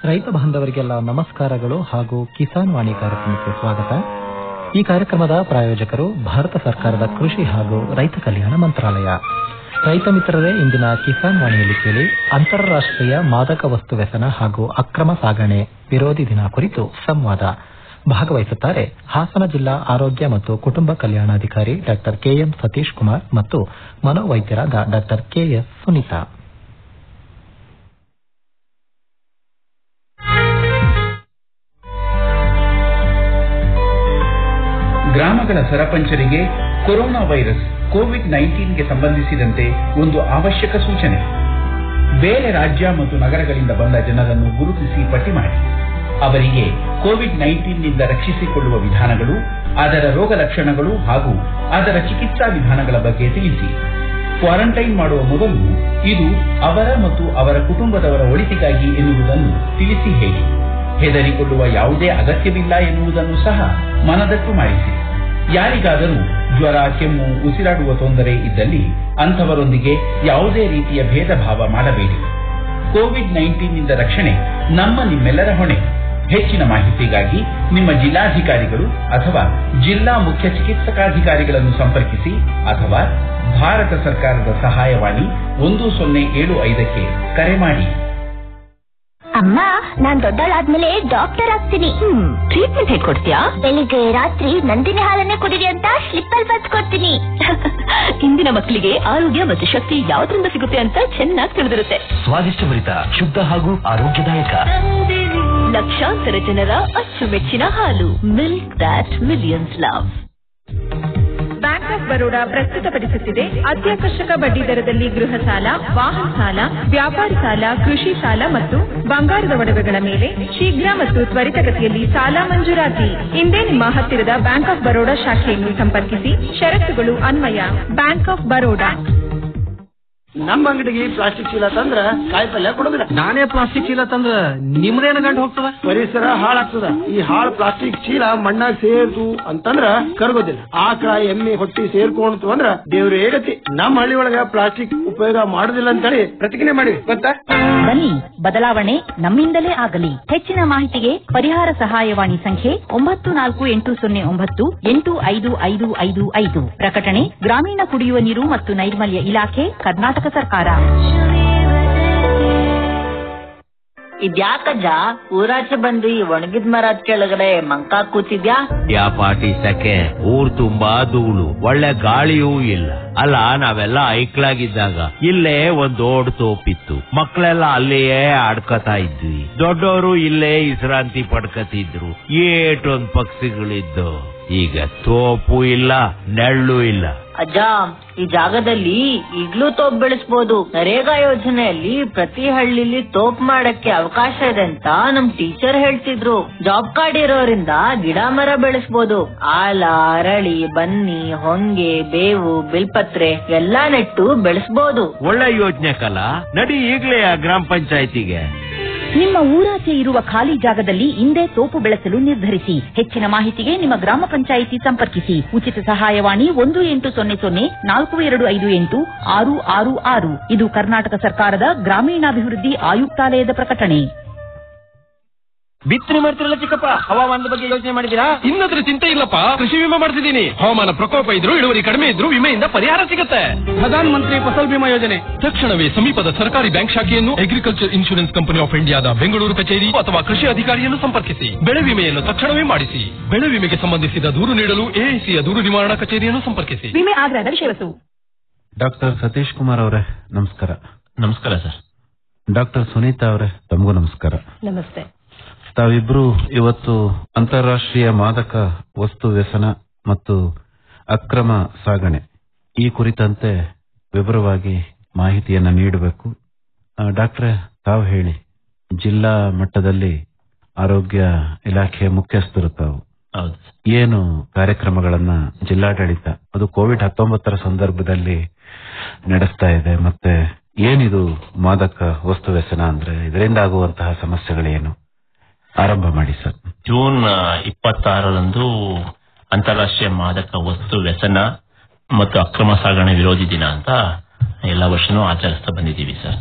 ರೈತ ಬಾಂಧವರಿಗೆಲ್ಲ ನಮಸ್ಕಾರಗಳು ಹಾಗೂ ಕಿಸಾನ್ ವಾಣಿ ಕಾರ್ಯಕ್ರಮಕ್ಕೆ ಸ್ವಾಗತ ಈ ಕಾರ್ಯಕ್ರಮದ ಪ್ರಾಯೋಜಕರು ಭಾರತ ಸರ್ಕಾರದ ಕೃಷಿ ಹಾಗೂ ರೈತ ಕಲ್ಯಾಣ ಮಂತ್ರಾಲಯ ರೈತ ಮಿತ್ರರೇ ಇಂದಿನ ಕಿಸಾನ್ ವಾಣಿಯಲ್ಲಿ ಕೇಳಿ ಅಂತಾರಾಷ್ಟ್ರೀಯ ಮಾದಕ ವಸ್ತು ವ್ಯಸನ ಹಾಗೂ ಅಕ್ರಮ ಸಾಗಣೆ ವಿರೋಧಿ ದಿನ ಕುರಿತು ಸಂವಾದ ಭಾಗವಹಿಸುತ್ತಾರೆ ಹಾಸನ ಜಿಲ್ಲಾ ಆರೋಗ್ಯ ಮತ್ತು ಕುಟುಂಬ ಕಲ್ಯಾಣಾಧಿಕಾರಿ ಡಾಕ್ಟರ್ ಕೆಎಂ ಸತೀಶ್ ಕುಮಾರ್ ಮತ್ತು ಮನೋವೈದ್ಯರಾದ ಡಾಕ್ಟರ್ ಕೆಎಸ್ ಸುನೀತಾ ಗ್ರಾಮಗಳ ಸರಪಂಚರಿಗೆ ಕೊರೋನಾ ವೈರಸ್ ಕೋವಿಡ್ ನೈನ್ಟೀನ್ಗೆ ಸಂಬಂಧಿಸಿದಂತೆ ಒಂದು ಅವಶ್ಯಕ ಸೂಚನೆ ಬೇರೆ ರಾಜ್ಯ ಮತ್ತು ನಗರಗಳಿಂದ ಬಂದ ಜನರನ್ನು ಗುರುತಿಸಿ ಪಟ್ಟಿ ಮಾಡಿ ಅವರಿಗೆ ಕೋವಿಡ್ ನೈನ್ಟೀನ್ನಿಂದ ರಕ್ಷಿಸಿಕೊಳ್ಳುವ ವಿಧಾನಗಳು ಅದರ ರೋಗ ಲಕ್ಷಣಗಳು ಹಾಗೂ ಅದರ ಚಿಕಿತ್ಸಾ ವಿಧಾನಗಳ ಬಗ್ಗೆ ತಿಳಿಸಿ ಕ್ವಾರಂಟೈನ್ ಮಾಡುವ ಮೊದಲು ಇದು ಅವರ ಮತ್ತು ಅವರ ಕುಟುಂಬದವರ ಒಳಿತಿಗಾಗಿ ಎನ್ನುವುದನ್ನು ತಿಳಿಸಿ ಹೇಳಿ ಹೆದರಿಕೊಳ್ಳುವ ಯಾವುದೇ ಅಗತ್ಯವಿಲ್ಲ ಎನ್ನುವುದನ್ನು ಸಹ ಮನದಟ್ಟು ಮಾಡಿಸಿ ಯಾರಿಗಾದರೂ ಜ್ವರ ಕೆಮ್ಮು ಉಸಿರಾಡುವ ತೊಂದರೆ ಇದ್ದಲ್ಲಿ ಅಂಥವರೊಂದಿಗೆ ಯಾವುದೇ ರೀತಿಯ ಭೇದ ಭಾವ ಮಾಡಬೇಡಿ ಕೋವಿಡ್ ನೈನ್ಟೀನ್ನಿಂದ ರಕ್ಷಣೆ ನಮ್ಮ ನಿಮ್ಮೆಲ್ಲರ ಹೊಣೆ ಹೆಚ್ಚಿನ ಮಾಹಿತಿಗಾಗಿ ನಿಮ್ಮ ಜಿಲ್ಲಾಧಿಕಾರಿಗಳು ಅಥವಾ ಜಿಲ್ಲಾ ಮುಖ್ಯ ಚಿಕಿತ್ಸಕಾಧಿಕಾರಿಗಳನ್ನು ಸಂಪರ್ಕಿಸಿ ಅಥವಾ ಭಾರತ ಸರ್ಕಾರದ ಸಹಾಯವಾಣಿ ಒಂದು ಸೊನ್ನೆ ಏಳು ಐದಕ್ಕೆ ಕರೆ ಮಾಡಿ ಅಮ್ಮ ನಾನ್ ದೊಡ್ಡವಳಾದ್ಮೇಲೆ ಡಾಕ್ಟರ್ ಆಗ್ತೀನಿ ಟ್ರೀಟ್ಮೆಂಟ್ ಹೇಗ್ ಕೊಡ್ತೀಯಾ ಬೆಳಿಗ್ಗೆ ರಾತ್ರಿ ನಂದಿನಿ ಹಾಲನ್ನೇ ಕುಡಿರಿ ಅಂತ ಸ್ಲಿಪ್ ಅಲ್ಲಿ ಬರ್ದ್ ಕೊಡ್ತೀನಿ ಇಂದಿನ ಮಕ್ಕಳಿಗೆ ಆರೋಗ್ಯ ಮತ್ತು ಶಕ್ತಿ ಯಾವ್ದ್ರಿಂದ ಸಿಗುತ್ತೆ ಅಂತ ಚೆನ್ನಾಗಿ ತಿಳಿದಿರುತ್ತೆ ಸ್ವಾದಿಷ್ಟಭರಿತ ಶುದ್ಧ ಹಾಗೂ ಆರೋಗ್ಯದಾಯಕ ಲಕ್ಷಾಂತರ ಜನರ ಅಚ್ಚುಮೆಚ್ಚಿನ ಹಾಲು milk that millions love bank of Baroda ಪ್ರಸ್ತುತಪಡಿಸುತ್ತಿದೆ ಅತ್ಯಾಕರ್ಷಕ ಬಡ್ಡಿ ದರದಲ್ಲಿ ಗೃಹ ಸಾಲ ವಾಹನ ಸಾಲ ವ್ಯಾಪಾರಿ ಸಾಲ ಕೃಷಿ ಸಾಲ ಮತ್ತು ಬಂಗಾರದ ಒಡವೆಗಳ ಮೇಲೆ ಶೀಘ್ರ ಮತ್ತು ತ್ವರಿತಗತಿಯಲ್ಲಿ ಸಾಲ ಮಂಜೂರಾತಿ ಇಂದೇ ನಿಮ್ಮ ಹತ್ತಿರದ ಬ್ಯಾಂಕ್ ಆಫ್ ಬರೋಡಾ ಶಾಖೆಯನ್ನು ಸಂಪರ್ಕಿಸಿ ಷರತ್ತುಗಳು ಅನ್ವಯ ಬ್ಯಾಂಕ್ ಆಫ್ ಬರೋಡಾ ನಮ್ಮ ಅಂಗಡಿಗೆ ಪ್ಲಾಸ್ಟಿಕ್ ಚೀಲ ತಂದ್ರ ಕಾಯಿ ಪಲ್ಯ ಕೊಡುದಿಲ್ಲ ನಾನೇ ಪ್ಲಾಸ್ಟಿಕ್ ಚೀಲ ತಂದ್ರ ನಿಮ್ದೇನ ಗಂಟು ಹೋಗ್ತದ ಪರಿಸರ ಹಾಳಾಗ್ತದ ಈ ಹಾಳ್ ಪ್ಲಾಸ್ಟಿಕ್ ಚೀಲ ಮಣ್ಣಾಗ ಸೇರ್ತು ಅಂತಂದ್ರ ಕರಗೋದಿಲ್ಲ ಆಕಳ ಎಮ್ಮೆ ಹೊಟ್ಟಿ ಸೇರ್ಕೊಂಡ್ತು ಅಂದ್ರ ದೇವ್ರ ಏಗತಿ ನಮ್ಮ ಹಳ್ಳಿ ಒಳಗ ಪ್ಲಾಸ್ಟಿಕ್ ಉಪಯೋಗ ಮಾಡುದಿಲ್ಲ ಅಂತೇಳಿ ಪ್ರತಿಜ್ಞೆ ಮಾಡಿವಿ ಗೊತ್ತಾ ಬನ್ನಿ ಬದಲಾವಣೆ ನಮ್ಮಿಂದಲೇ ಆಗಲಿ ಹೆಚ್ಚಿನ ಮಾಹಿತಿಗೆ ಪರಿಹಾರ ಸಹಾಯವಾಣಿ ಸಂಖ್ಯೆ ಒಂಬತ್ತು ನಾಲ್ಕು ಎಂಟು ಸೊನ್ನೆ ಒಂಬತ್ತು ಎಂಟು ಐದು ಐದು ಐದು ಐದು ಪ್ರಕಟಣೆ ಗ್ರಾಮೀಣ ಕುಡಿಯುವ ನೀರು ಮತ್ತು ನೈರ್ಮಲ್ಯ ಇಲಾಖೆ ಕರ್ನಾಟಕ ಸರ್ಕಾರ ಇದ್ಯಾಕಜ್ಜ ಊರಾಚೆ ಬಂದು ಈ ಒಣಗಿದ ಮರದ ಕೆಳಗಡೆ ಮಂಕ ಕೂತಿದ್ಯಾ ಯಾ ಪಾಟಿ ಸೆಕೆ ಊರ್ ತುಂಬಾ ಧೂಳು ಒಳ್ಳೆ ಗಾಳಿಯೂ ಇಲ್ಲ ಅಲ್ಲ ನಾವೆಲ್ಲ ಐಕ್ಲಾಗಿದ್ದಾಗ ಇಲ್ಲೇ ಒಂದ್ ದೊಡ್ಡ ತೋಪಿತ್ತು ಮಕ್ಕಳೆಲ್ಲ ಅಲ್ಲಿಯೇ ಆಡ್ಕತಾ ಇದ್ವಿ ದೊಡ್ಡವರು ಇಲ್ಲೇ ವಿಶ್ರಾಂತಿ ಪಡ್ಕತಿದ್ರು ಏಟೊಂದ್ ಪಕ್ಷಿಗಳಿದ್ದು ಈಗ ತೋಪು ಇಲ್ಲ ನೆಳ್ಳು ಇಲ್ಲ ಅಜ್ಜ ಈ ಜಾಗದಲ್ಲಿ ಈಗ್ಲೂ ತೋಪ್ ಬೆಳೆಸ್ಬೋದು ನರೇಗಾ ಯೋಜನೆಯಲ್ಲಿ ಪ್ರತಿ ಹಳ್ಳಿಲಿ ತೋಪ್ ಮಾಡಕ್ಕೆ ಅವಕಾಶ ಇದೆ ಅಂತ ನಮ್ ಟೀಚರ್ ಹೇಳ್ತಿದ್ರು ಜಾಬ್ ಕಾರ್ಡ್ ಇರೋರಿಂದ ಗಿಡ ಮರ ಬೆಳೆಸ್ಬೋದು ಆಲ ಅರಳಿ ಬನ್ನಿ ಹೊಂಗೆ ಬೇವು ಬಿಲ್ಪತ್ರೆ ಎಲ್ಲಾ ನೆಟ್ಟು ಬೆಳೆಸ್ಬೋದು ಒಳ್ಳೆ ಯೋಜನೆ ಕಲ ನಡಿ ಈಗ್ಲೇ ಆ ಗ್ರಾಮ ಪಂಚಾಯತಿಗೆ ನಿಮ್ಮ ಊರಾಚೆ ಇರುವ ಖಾಲಿ ಜಾಗದಲ್ಲಿ ಇಂದೇ ತೋಪು ಬೆಳೆಸಲು ನಿರ್ಧರಿಸಿ ಹೆಚ್ಚಿನ ಮಾಹಿತಿಗೆ ನಿಮ್ಮ ಗ್ರಾಮ ಪಂಚಾಯಿತಿ ಸಂಪರ್ಕಿಸಿ ಉಚಿತ ಸಹಾಯವಾಣಿ ಒಂದು ಎಂಟು ಸೊನ್ನೆ ಸೊನ್ನೆ ನಾಲ್ಕು ಎರಡು ಐದು ಎಂಟು ಆರು ಆರು ಆರು ಇದು ಕರ್ನಾಟಕ ಸರ್ಕಾರದ ಗ್ರಾಮೀಣಾಭಿವೃದ್ಧಿ ಆಯುಕ್ತಾಲಯದ ಪ್ರಕಟಣೆ ಬಿತ್ತನೆ ಮಾಡ್ತಿರಲ್ಲ ಚಿಕ್ಕಪ್ಪ ಹವಾಮಾನದ ಬಗ್ಗೆ ಯೋಚನೆ ಮಾಡಿದೀರಾ ಇನ್ನದ್ರ ಚಿಂತೆ ಇಲ್ಲಪ್ಪ ಕೃಷಿ ವಿಮೆ ಮಾಡ್ತಿದ್ದೀನಿ ಹವಾಮಾನ ಪ್ರಕೋಪ ಇದ್ರು ಇಳುವರಿ ಕಡಿಮೆ ಇದ್ರು ವಿಮೆಯಿಂದ ಪರಿಹಾರ ಸಿಗುತ್ತೆ ಪ್ರಧಾನ ಮಂತ್ರಿ ಫಸಲ್ ಬಿಮಾ ಯೋಜನೆ ತಕ್ಷಣವೇ ಸಮೀಪದ ಸರ್ಕಾರಿ ಬ್ಯಾಂಕ್ ಶಾಖೆಯನ್ನು ಅಗ್ರಿಕಲ್ಚರ್ ಇನ್ಶೂರೆನ್ಸ್ ಕಂಪನಿ ಆಫ್ ಇಂಡಿಯಾದ ಬೆಂಗಳೂರು ಕಚೇರಿ ಅಥವಾ ಕೃಷಿ ಅಧಿಕಾರಿಯನ್ನು ಸಂಪರ್ಕಿಸಿ ಬೆಳೆ ವಿಮೆಯನ್ನು ತಕ್ಷಣವೇ ಮಾಡಿಸಿ ಬೆಳೆ ವಿಮೆಗೆ ಸಂಬಂಧಿಸಿದ ದೂರು ನೀಡಲು ಎಐಸಿಯ ದೂರು ನಿವಾರಣಾ ಕಚೇರಿಯನ್ನು ಸಂಪರ್ಕಿಸಿ ವಿಮೆ ಆಗ್ರಹದ ವಿಷಯವಸ್ತು ಡಾಕ್ಟರ್ ಸತೀಶ್ ಕುಮಾರ್ ಅವರೇ ನಮಸ್ಕಾರ ನಮಸ್ಕಾರ ಸರ್ ಡಾಕ್ಟರ್ ಸುನೀತಾ ಅವರೇ ತಮಗೂ ನಮಸ್ಕಾರ ನಮಸ್ತೆ ತಾವಿಬ್ರು ಇವತ್ತು ಅಂತಾರಾಷ್ಟ್ರೀಯ ಮಾದಕ ವಸ್ತು ವ್ಯಸನ ಮತ್ತು ಅಕ್ರಮ ಸಾಗಣೆ ಈ ಕುರಿತಂತೆ ವಿವರವಾಗಿ ಮಾಹಿತಿಯನ್ನ ನೀಡಬೇಕು ಆ, ಡಾಕ್ಟ್ರೇ ತಾವು ಹೇಳಿ ಜಿಲ್ಲಾ ಮಟ್ಟದಲ್ಲಿ ಆರೋಗ್ಯ ಇಲಾಖೆಯ ಮುಖ್ಯಸ್ಥರು ತಾವು ಹೌದು ಏನು ಕಾರ್ಯಕ್ರಮಗಳನ್ನ ಜಿಲ್ಲಾಡಳಿತ ಅದು ಕೋವಿಡ್ ಹತ್ತೊಂಬತ್ತರ ಸಂದರ್ಭದಲ್ಲಿ ನಡೆಸ್ತಾ ಇದೆ ಮತ್ತೆ ಏನಿದು ಮಾದಕ ವಸ್ತು ವ್ಯಸನ ಅಂದ್ರೆ ಇದರಿಂದ ಆಗುವಂತಹ ಸಮಸ್ಯೆಗಳೇನು ಆರಂಭ ಮಾಡಿ ಸರ್ ಜೂನ್ ಇಪ್ಪತ್ತಾರರಂದು ಅಂತಾರಾಷ್ಟ್ರೀಯ ಮಾದಕ ವಸ್ತು ವ್ಯಸನ ಮತ್ತು ಅಕ್ರಮ ಸಾಗಣೆ ವಿರೋಧಿ ದಿನ ಅಂತ ಎಲ್ಲ ವರ್ಷನೂ ಆಚರಿಸ್ತಾ ಬಂದಿದ್ದೀವಿ ಸರ್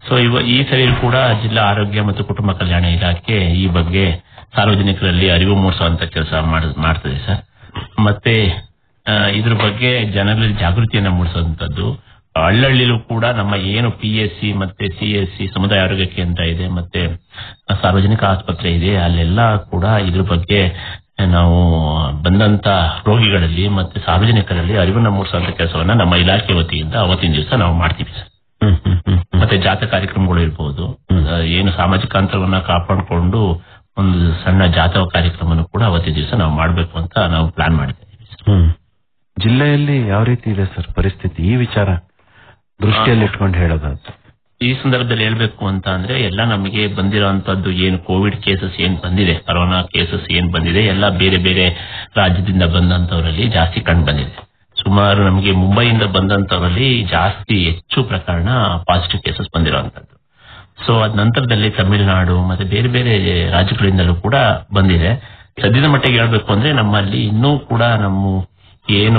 ಸೊ ಇವ ಈ ಸರಿ ಕೂಡ ಜಿಲ್ಲಾ ಆರೋಗ್ಯ ಮತ್ತು ಕುಟುಂಬ ಕಲ್ಯಾಣ ಇಲಾಖೆ ಈ ಬಗ್ಗೆ ಸಾರ್ವಜನಿಕರಲ್ಲಿ ಅರಿವು ಮೂಡಿಸುವಂತ ಕೆಲಸ ಮಾಡ್ತದೆ ಸರ್ ಮತ್ತೆ ಆ, ಇದ್ರ ಬಗ್ಗೆ ಜನರಲ್ಲಿ ಜಾಗೃತಿಯನ್ನ ಮೂಡಿಸುವಂತದ್ದು ಹಳ್ಳಹಳ್ಳಿಲೂ ಕೂಡ ನಮ್ಮ ಏನು ಪಿ ಎಸ್ ಸಿ ಮತ್ತೆ ಸಿ ಎಸ್ ಸಿ ಸಮುದಾಯ ಆರೋಗ್ಯ ಕೇಂದ್ರ ಇದೆ ಮತ್ತೆ ಸಾರ್ವಜನಿಕ ಆಸ್ಪತ್ರೆ ಇದೆ ಅಲ್ಲೆಲ್ಲ ಕೂಡ ಇದ್ರ ಬಗ್ಗೆ ನಾವು ಬಂದಂತ ರೋಗಿಗಳಲ್ಲಿ ಮತ್ತೆ ಸಾರ್ವಜನಿಕರಲ್ಲಿ ಅರಿವನ್ನ ಮೂಡಿಸುವಂತ ಕೆಲಸವನ್ನ ನಮ್ಮ ಇಲಾಖೆ ವತಿಯಿಂದ ಅವತ್ತಿನ ದಿವಸ ನಾವು ಮಾಡ್ತೀವಿ ಸರ್ ಮತ್ತೆ ಜಾಥಾ ಕಾರ್ಯಕ್ರಮಗಳು ಇರ್ಬೋದು ಆ, ಏನು ಸಾಮಾಜಿಕ ಅಂತರವನ್ನ ಕಾಪಾಡಿಕೊಂಡು ಒಂದು ಸಣ್ಣ ಜಾಥಾ ಕಾರ್ಯಕ್ರಮವನ್ನು ಕೂಡ ಅವತ್ತಿನ ದಿವಸ ನಾವು ಮಾಡಬೇಕು ಅಂತ ನಾವು ಪ್ಲಾನ್ ಮಾಡಿದ್ದೇವೆ ಹ್ಮ್ ಜಿಲ್ಲೆಯಲ್ಲಿ ಯಾವ ರೀತಿ ಇದೆ ಸರ್ ಪರಿಸ್ಥಿತಿ ಈ ವಿಚಾರ ದೃಷ್ಟಿಯಲ್ಲಿ ಇಟ್ಕೊಂಡು ಹೇಳೋದಾದ್ರೆ ಈ ಸಂದರ್ಭದಲ್ಲಿ ಹೇಳ್ಬೇಕು ಅಂತ ಅಂದ್ರೆ ಎಲ್ಲ ನಮಗೆ ಬಂದಿರೋಂತದ್ದು ಏನು ಕೋವಿಡ್ ಕೇಸಸ್ ಏನ್ ಬಂದಿದೆ ಕೊರೋನಾ ಕೇಸಸ್ ಏನ್ ಬಂದಿದೆ ಎಲ್ಲ ಬೇರೆ ಬೇರೆ ರಾಜ್ಯದಿಂದ ಬಂದಂತವರಲ್ಲಿ ಜಾಸ್ತಿ ಕಂಡು ಬಂದಿದೆ ಸುಮಾರು ನಮಗೆ ಮುಂಬೈಯಿಂದ ಬಂದಂತವರಲ್ಲಿ ಜಾಸ್ತಿ ಹೆಚ್ಚು ಪ್ರಕರಣ ಪಾಸಿಟಿವ್ ಕೇಸಸ್ ಬಂದಿರುವಂತದ್ದು ಸೊ ಅದ್ ನಂತರದಲ್ಲಿ ತಮಿಳುನಾಡು ಮತ್ತೆ ಬೇರೆ ಬೇರೆ ರಾಜ್ಯಗಳಿಂದಲೂ ಕೂಡ ಬಂದಿದೆ ಸದ್ಯದ ಮಟ್ಟಿಗೆ ಹೇಳ್ಬೇಕು ಅಂದ್ರೆ ನಮ್ಮಲ್ಲಿ ಇನ್ನೂ ಕೂಡ ನಮ್ಮ ಏನು